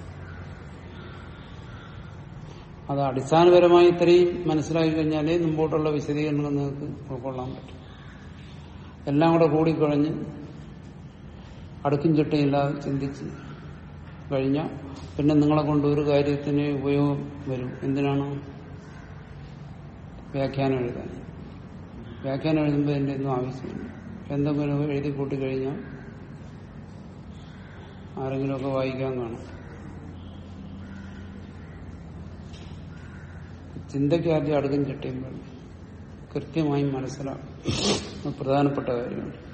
അത് അടിസ്ഥാനപരമായി ഇത്രയും മനസ്സിലാക്കി കഴിഞ്ഞാലേ മുമ്പോട്ടുള്ള വിശദീകരണങ്ങൾ നിങ്ങൾക്ക് ഉൾക്കൊള്ളാൻ പറ്റും എല്ലാം കൂടെ കൂടിക്കുഴഞ്ഞ് അടുക്കും ചിട്ടയില്ലാതെ ചിന്തിച്ച് കഴിഞ്ഞാൽ പിന്നെ നിങ്ങളെ കൊണ്ട് ഒരു കാര്യത്തിന് ഉപയോഗം വരും എന്തിനാണ് വ്യാഖ്യാനം എഴുതാൻ വ്യാഖ്യാനം എഴുതുമ്പോൾ എൻ്റെ ഒന്നും ആവശ്യമില്ല എന്തെങ്കിലും എഴുതി കൂട്ടി കഴിഞ്ഞാൽ ആരെങ്കിലുമൊക്കെ വായിക്കാൻ കാണും ചിന്തയ്ക്ക് ആദ്യം അടുക്കും ചിട്ടയും വേണം കൃത്യമായി മനസ്സിലാക്കും അത് പ്രധാനപ്പെട്ട കാര്യമാണ്